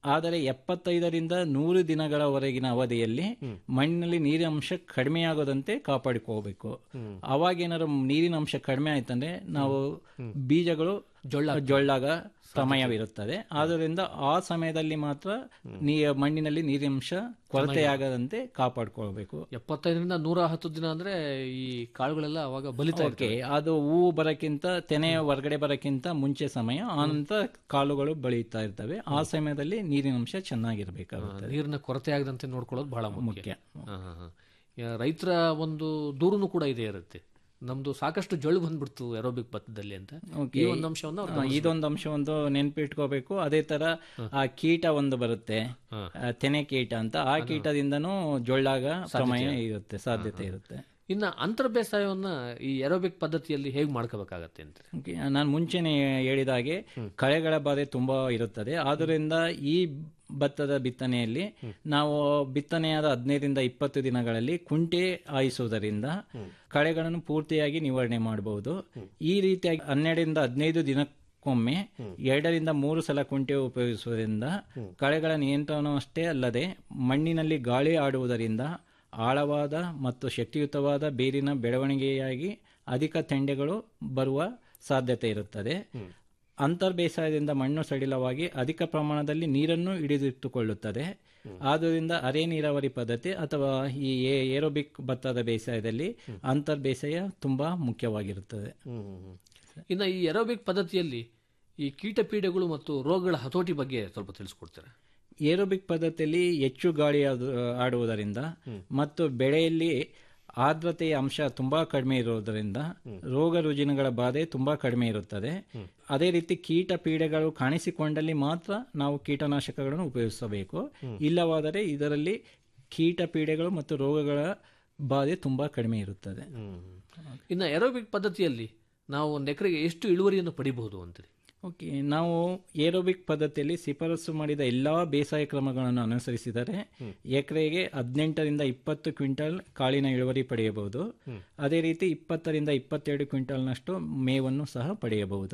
ಆದರೆ ಎಪ್ಪತ್ತೈದರಿಂದ ನೂರು ದಿನಗಳವರೆಗಿನ ಅವಧಿಯಲ್ಲಿ ಮಣ್ಣಿನಲ್ಲಿ ನೀರಿನ ಅಂಶ ಕಡಿಮೆಯಾಗದಂತೆ ಕಾಪಾಡಿಕೋಬೇಕು ಅವಾಗೇನಾದ್ರು ನೀರಿನ ಅಂಶ ಕಡಿಮೆ ಆಯ್ತಂದ್ರೆ ನಾವು ಬೀಜಗಳು ಜೊಳ್ಳ ಜೊಳ್ಳಾಗ ಸಮಯವಿರುತ್ತದೆ ಆದ್ದರಿಂದ ಆ ಸಮಯದಲ್ಲಿ ಮಾತ್ರ ನೀ ಮಣ್ಣಿನಲ್ಲಿ ನೀರಿನಂಶ ಕೊರತೆಯಾಗದಂತೆ ಕಾಪಾಡ್ಕೊಳ್ಬೇಕು ಎಪ್ಪತ್ತೈದರಿಂದ ನೂರ ಹತ್ತು ದಿನ ಅಂದ್ರೆ ಈ ಕಾಳುಗಳೆಲ್ಲ ಅವಾಗ ಬಲಿತಾ ಓಕೆ ಇರ್ತವೆ. ಅದು ಹೂವು ಬರಕ್ಕಿಂತ ತೆನೆ ಹೊರಗಡೆ ಬರಕ್ಕಿಂತ ಮುಂಚೆ ಸಮಯ ಆನಂತರ ಕಾಳುಗಳು ಬೆಳೀತಾ ಇರ್ತವೆ ಆ ಸಮಯದಲ್ಲಿ ನೀರಿನಂಶ ಚೆನ್ನಾಗಿರ್ಬೇಕಾಗುತ್ತೆ ನೀರಿನ ಕೊರತೆ ಆಗದಂತೆ ನೋಡ್ಕೊಳ್ಳೋದು ಬಹಳ ಮುಖ್ಯ ಹಾ, ಹಾ, ಹಾ. ಯಾ- ರೈತರ ಒಂದು ದೂರುನು ಕೂಡ ಇದೇ ಇರುತ್ತೆ ನಮ್ದು ಸಾಕಷ್ಟು ಜೊಳ್ಳು ಬಂದ್ಬಿಡ್ತು ಎರೋಬಿಕ್ ಭತ್ತದಲ್ಲಿ ಅಂತ ಓಕೆ. ಈ ಒಂದು ಅಂಶವನ್ನು ಅವ್ರು ಆ, ಗಮನಿಸ್ಬೇಕು. ಇದೊಂದು ಅಂಶ ಒಂದು ನೆನ್ಪಿಟ್ಕೋಬೇಕು ಅದೇ ತರ ಆ ಕೀಟ ಒಂದು ಬರುತ್ತೆ ಆ, ತೆನೆ ಕೀಟ ಅಂತ ಆ ಕೀಟದಿಂದನೂ ಜೊಳ್ಳಾಗ ಸಮಯ ಸಾಧ್ಯತೆ ಇರುತ್ತೆ ಸಾಧ್ಯತೆ ಇರುತ್ತೆ ಇನ್ನ ಅಂತರ ಬೇಸಾಯವನ್ನ ಈ ಎರೋಬಿಕ್ ಪದ್ಧತಿಯಲ್ಲಿ ಹೇಗೆ ಮಾಡ್ಕೋಬೇಕಾಗತ್ತೆ ಅಂತ ಓಕೆ ನಾನು ಮುಂಚೆನೆ ಹೇಳಿದ ಹಾಗೆ ಕಳೆಗಳ ಬಾಧೆ ತುಂಬಾ ಇರುತ್ತದೆ ಆದ್ದರಿಂದ ಈ ಭತ್ತದ ಬಿತ್ತನೆಯಲ್ಲಿ ನಾವು ಬಿತ್ತನೆಯಾದ ಹದಿನೈದರಿಂದ ಇಪ್ಪತ್ತು ದಿನಗಳಲ್ಲಿ ಕುಂಟೆ ಹಾಯಿಸುವುದರಿಂದ ಕಳೆಗಳನ್ನು ಪೂರ್ತಿಯಾಗಿ ನಿವಾರಣೆ ಮಾಡಬಹುದು ಈ ರೀತಿಯಾಗಿ ಹನ್ನೆರಡರಿಂದ ಹದಿನೈದು ದಿನಕ್ಕೊಮ್ಮೆ ಎರಡರಿಂದ ಮೂರು ಸಲ ಕುಂಟೆ ಉಪಯೋಗಿಸುವುದರಿಂದ ಕಳೆಗಳ ನಿಯಂತ್ರಣವಷ್ಟೇ ಅಲ್ಲದೆ ಮಣ್ಣಿನಲ್ಲಿ ಗಾಳಿ ಆಡುವುದರಿಂದ ಆಳವಾದ ಮತ್ತು ಶಕ್ತಿಯುತವಾದ ಬೇರಿನ ಬೆಳವಣಿಗೆಯಾಗಿ ಅಧಿಕ ತೆಂಡೆಗಳು ಬರುವ ಸಾಧ್ಯತೆ ಇರುತ್ತದೆ ಅಂತರ್ ಬೇಸಾಯದಿಂದ ಮಣ್ಣು ಸಡಿಲವಾಗಿ ಅಧಿಕ ಪ್ರಮಾಣದಲ್ಲಿ ನೀರನ್ನು ಹಿಡಿದಿಟ್ಟುಕೊಳ್ಳುತ್ತದೆ ಆದ್ದರಿಂದ ಅರೆ ನೀರಾವರಿ ಪದ್ಧತಿ ಅಥವಾ ಈ ಏ- ಏರೋಬಿಕ್ ಭತ್ತದ ಬೇಸಾಯದಲ್ಲಿ ಅಂತರ್ ಬೇಸಾಯ ತುಂಬಾ ಮುಖ್ಯವಾಗಿರುತ್ತದೆ ಇನ್ನ ಈ ಎರೋಬಿಕ್ ಪದ್ಧತಿಯಲ್ಲಿ ಈ ಕೀಟ ಪೀಡೆಗಳು ಮತ್ತು ರೋಗಗಳ ಹತೋಟಿ ಬಗ್ಗೆ ಸ್ವಲ್ಪ ತಿಳಿಸ್ಕೊಡ್ತೀರಾ ಏರೋಬಿಕ್ ಪದ್ಧತಿಯಲ್ಲಿ ಹೆಚ್ಚು ಗಾಳಿ ಆದು- ಆಡುವುದರಿಂದ ಮತ್ತು ಬೆಳೆಯಲ್ಲಿ ಆರ್ದ್ರತೆಯ ಅಂಶ ತುಂಬಾ ಕಡಿಮೆ ಇರುವುದರಿಂದ ರೋಗ ರುಜಿನಗಳ ಬಾಧೆ ತುಂಬಾ ಕಡಿಮೆ ಇರುತ್ತದೆ ಅದೇ ರೀತಿ ಕೀಟ ಪೀಡೆಗಳು ಕಾಣಿಸಿಕೊಂಡಲ್ಲಿ ಮಾತ್ರ ನಾವು ಕೀಟನಾಶಕಗಳನ್ನು ಉಪಯೋಗಿಸಬೇಕು ಇಲ್ಲವಾದರೆ ಇದರಲ್ಲಿ ಕೀಟ ಪೀಡೆಗಳು ಮತ್ತು ರೋಗಗಳ ಬಾಧೆ ತುಂಬಾ ಕಡಿಮೆ ಇರುತ್ತದೆ ಇನ್ನ ಎರೋಬಿಕ್ ಪದ್ಧತಿಯಲ್ಲಿ ನಾವು ಒಂದು ಎಕರೆಗೆ ಎಷ್ಟು ಇಳುವರಿಯನ್ನು ಪಡಿಬಹುದು ಅಂತೀರಿ ಓಕೆ ನಾವು ಏರೋಬಿಕ್ ಪದ್ಧತಿಯಲ್ಲಿ ಶಿಫಾರಸು ಮಾಡಿದ ಎಲ್ಲಾ ಬೇಸಾಯ ಕ್ರಮಗಳನ್ನು ಅನುಸರಿಸಿದರೆ ಎಕರೆಗೆ ಹದಿನೆಂಟರಿಂದ ಇಪ್ಪತ್ತು ಕ್ವಿಂಟಲ್ ಕಾಳಿನ ಇಳುವರಿ ಪಡೆಯಬಹುದು ಅದೇ ರೀತಿ ಇಪ್ಪತ್ತರಿಂದ ಇಪ್ಪತ್ತೆರಡು ಕ್ವಿಂಟಲ್ನಷ್ಟು ಮೇವನ್ನು ಸಹ ಪಡೆಯಬಹುದು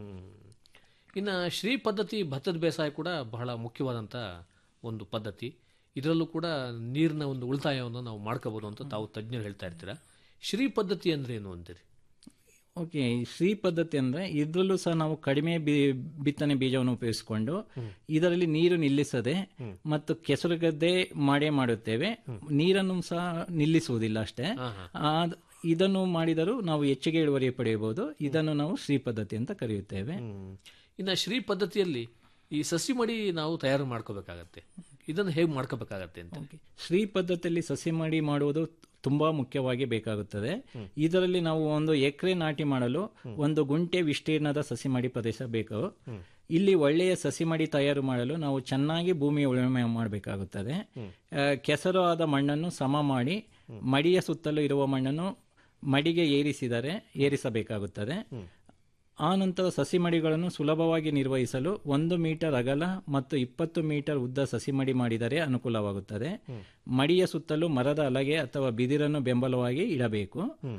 ಇನ್ನ ಶ್ರೀ ಪದ್ಧತಿ ಭತ್ತದ ಬೇಸಾಯ ಕೂಡ ಬಹಳ ಮುಖ್ಯವಾದಂಥ ಒಂದು ಪದ್ಧತಿ ಇದರಲ್ಲೂ ಕೂಡ ನೀರಿನ ಒಂದು ಉಳಿತಾಯವನ್ನು ನಾವು ಮಾಡ್ಕೋಬಹುದು ಅಂತ ತಾವು ತಜ್ಞರು ಹೇಳ್ತಾ ಇರ್ತೀರಾ ಶ್ರೀ ಪದ್ಧತಿ ಅಂದ್ರೆ ಏನು ಅಂತೀರಿ ಓಕೆ ಶ್ರೀ ಪದ್ಧತಿ ಅಂದ್ರೆ ಇದರಲ್ಲೂ ಸಹ ನಾವು ಕಡಿಮೆ ಬಿ- ಬಿತ್ತನೆ ಬೀಜವನ್ನು ಉಪಯೋಗಿಸಿಕೊಂಡು ಇದರಲ್ಲಿ ನೀರು ನಿಲ್ಲಿಸದೆ ಮತ್ತು ಕೆಸರು ಗದ್ದೆ ಮಾಡೇ ಮಾಡುತ್ತೇವೆ ನೀರನ್ನು ಸಹ ನಿಲ್ಲಿಸುವುದಿಲ್ಲ ಅಷ್ಟೇ ಆದ್- ಇದನ್ನು ಮಾಡಿದರೂ ನಾವು ಹೆಚ್ಚಿಗೆ ಇಳುವರಿ ಪಡೆಯಬಹುದು ಇದನ್ನು ನಾವು ಶ್ರೀ ಪದ್ಧತಿ ಅಂತ ಕರೆಯುತ್ತೇವೆ ಇನ್ನ ಶ್ರೀ ಪದ್ಧತಿಯಲ್ಲಿ ಈ ಸಸಿ ಮಡಿ ನಾವು ತಯಾರು ಮಾಡ್ಕೋಬೇಕಾಗತ್ತೆ ಇದನ್ನು ಹೇಗೆ ಮಾಡ್ಕೋಬೇಕಾಗತ್ತೆ ಅಂತ ಶ್ರೀ ಪದ್ಧತಿಯಲ್ಲಿ ಸಸಿ ಮಾಡಿ ಮಾಡುವುದು ತುಂಬಾ ಮುಖ್ಯವಾಗಿ ಬೇಕಾಗುತ್ತದೆ ಇದರಲ್ಲಿ ನಾವು ಒಂದು ಎಕರೆ ನಾಟಿ ಮಾಡಲು ಒಂದು ಗುಂಟೆ ವಿಸ್ತೀರ್ಣದ ಸಸಿ ಮಡಿ ಪ್ರದೇಶ ಬೇಕು ಇಲ್ಲಿ ಒಳ್ಳೆಯ ಸಸಿ ಮಡಿ ತಯಾರು ಮಾಡಲು ನಾವು ಚೆನ್ನಾಗಿ ಭೂಮಿಯ ಉಳುಮೆ ಮಾಡಬೇಕಾಗುತ್ತದೆ ಆ, ಕೆಸರು ಆದ ಮಣ್ಣನ್ನು ಸಮ ಮಾಡಿ ಮಡಿಯ ಸುತ್ತಲೂ ಇರುವ ಮಣ್ಣನ್ನು ಮಡಿಗೆ ಏರಿಸಿದರೆ ಏರಿಸಬೇಕಾಗುತ್ತದೆ ಆ ನಂತರ ಸಸಿ ಮಡಿಗಳನ್ನು ಸುಲಭವಾಗಿ ನಿರ್ವಹಿಸಲು ಒಂದು ಮೀಟರ್ ಅಗಲ ಮತ್ತು ಇಪ್ಪತ್ತು ಮೀಟರ್ ಉದ್ದ ಸಸಿ ಮಡಿ ಮಾಡಿದರೆ ಅನುಕೂಲವಾಗುತ್ತದೆ ಮಡಿಯ ಸುತ್ತಲೂ ಮರದ ಹಲಗೆ ಅಥವಾ ಬಿದಿರನ್ನು ಬೆಂಬಲವಾಗಿ ಇಡಬೇಕು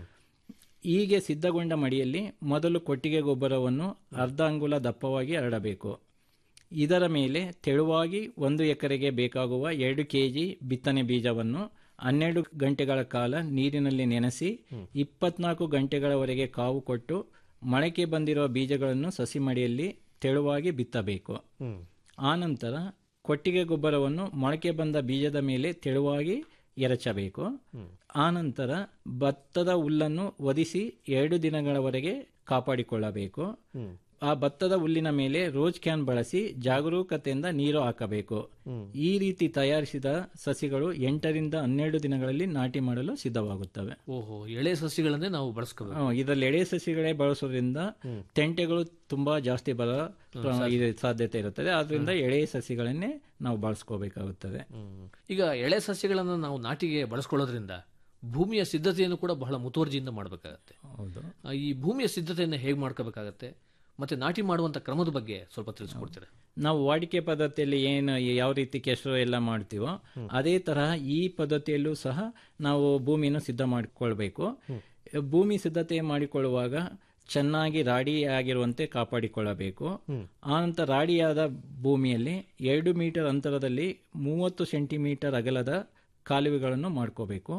ಹೀಗೆ ಸಿದ್ಧಗೊಂಡ ಮಡಿಯಲ್ಲಿ ಮೊದಲು ಕೊಟ್ಟಿಗೆ ಗೊಬ್ಬರವನ್ನು ಅರ್ಧ ಅಂಗುಲ ದಪ್ಪವಾಗಿ ಹರಡಬೇಕು ಇದರ ಮೇಲೆ ತೆಳುವಾಗಿ ಒಂದು ಎಕರೆಗೆ ಬೇಕಾಗುವ ಎರಡು ಕೆಜಿ ಬಿತ್ತನೆ ಬೀಜವನ್ನು ಹನ್ನೆರಡು ಗಂಟೆಗಳ ಕಾಲ ನೀರಿನಲ್ಲಿ ನೆನೆಸಿ ಇಪ್ಪತ್ನಾಲ್ಕು ಗಂಟೆಗಳವರೆಗೆ ಕಾವು ಕೊಟ್ಟು ಮೊಳಕೆ ಬಂದಿರುವ ಬೀಜಗಳನ್ನು ಸಸಿ ಮಡಿಯಲ್ಲಿ ತೆಳುವಾಗಿ ಬಿತ್ತಬೇಕು ಆನಂತರ ಕೊಟ್ಟಿಗೆ ಗೊಬ್ಬರವನ್ನು ಮೊಳಕೆ ಬಂದ ಬೀಜದ ಮೇಲೆ ತೆಳುವಾಗಿ ಎರಚಬೇಕು ಆನಂತರ ಭತ್ತದ ಹುಲ್ಲನ್ನು ಒದಿಸಿ ಎರಡು ದಿನಗಳವರೆಗೆ ಕಾಪಾಡಿಕೊಳ್ಳಬೇಕು ಆ ಭತ್ತದ ಹುಲ್ಲಿನ ಮೇಲೆ ರೋಜ್ ಕ್ಯಾನ್ ಬಳಸಿ ಜಾಗರೂಕತೆಯಿಂದ ನೀರು ಹಾಕಬೇಕು ಈ ರೀತಿ ತಯಾರಿಸಿದ ಸಸಿಗಳು ಎಂಟರಿಂದ ಹನ್ನೆರಡು ದಿನಗಳಲ್ಲಿ ನಾಟಿ ಮಾಡಲು ಸಿದ್ಧವಾಗುತ್ತವೆ ಓಹೋ ಎಳೆ ಸಸಿಗಳನ್ನೇ ನಾವು ಬಳಸ್ಕೋಬೇಕು ಹ್ಮ್, ಇದರಲ್ಲಿ ಎಳೆ ಸಸಿಗಳೇ ಬಳಸೋದ್ರಿಂದ ತೆಂಟೆಗಳು ತುಂಬಾ ಜಾಸ್ತಿ ಬರೋ ಪ್ರ- ಇದು ಸಾಧ್ಯತೆ ಇರುತ್ತದೆ ಆದ್ರಿಂದ ಎಳೆ ಸಸಿಗಳನ್ನೇ ನಾವು ಬಳಸ್ಕೋಬೇಕಾಗುತ್ತದೆ ಈಗ ಎಳೆ ಸಸ್ಯಗಳನ್ನು ನಾವು ನಾಟಿಗೆ ಬಳಸ್ಕೊಳ್ಳೋದ್ರಿಂದ ಭೂಮಿಯ ಸಿದ್ಧತೆಯನ್ನು ಕೂಡ ಬಹಳ ಮುತುವರ್ಜಿಯಿಂದ ಮಾಡಬೇಕಾಗತ್ತೆ ಹೌದು ಆ, ಈ ಭೂಮಿಯ ಸಿದ್ಧತೆಯನ್ನು ಹೇಗೆ ಮಾಡ್ಕೋಬೇಕಾಗತ್ತೆ ಮತ್ತೆ ನಾಟಿ ಮಾಡುವಂತ ಕ್ರಮದ ಬಗ್ಗೆ ಸ್ವಲ್ಪ ತಿಳಿಸ್ಕೊಡ್ತೀರಾ ನಾವು ವಾಡಿಕೆ ಪದ್ಧತಿಯಲ್ಲಿ ಏನು ಯಾವ ರೀತಿ ಕೆಸರು ಎಲ್ಲ ಮಾಡ್ತೀವೋ ಅದೇ ತರಹ ಈ ಪದ್ಧತಿಯಲ್ಲೂ ಸಹ ನಾವು ಭೂಮಿಯನ್ನು ಸಿದ್ಧ ಮಾಡಿಕೊಳ್ಬೇಕು ಭೂಮಿ ಸಿದ್ಧತೆ ಮಾಡಿಕೊಳ್ಳುವಾಗ ಚೆನ್ನಾಗಿ ರಾಡಿಯಾಗಿರುವಂತೆ ಕಾಪಾಡಿಕೊಳ್ಳಬೇಕು ಆನಂತರ ರಾಡಿಯಾದ ಭೂಮಿಯಲ್ಲಿ ಎರಡು ಮೀಟರ್ ಅಂತರದಲ್ಲಿ ಮೂವತ್ತು ಸೆಂಟಿಮೀಟರ್ ಅಗಲದ ಕಾಲುವೆಗಳನ್ನು ಮಾಡ್ಕೋಬೇಕು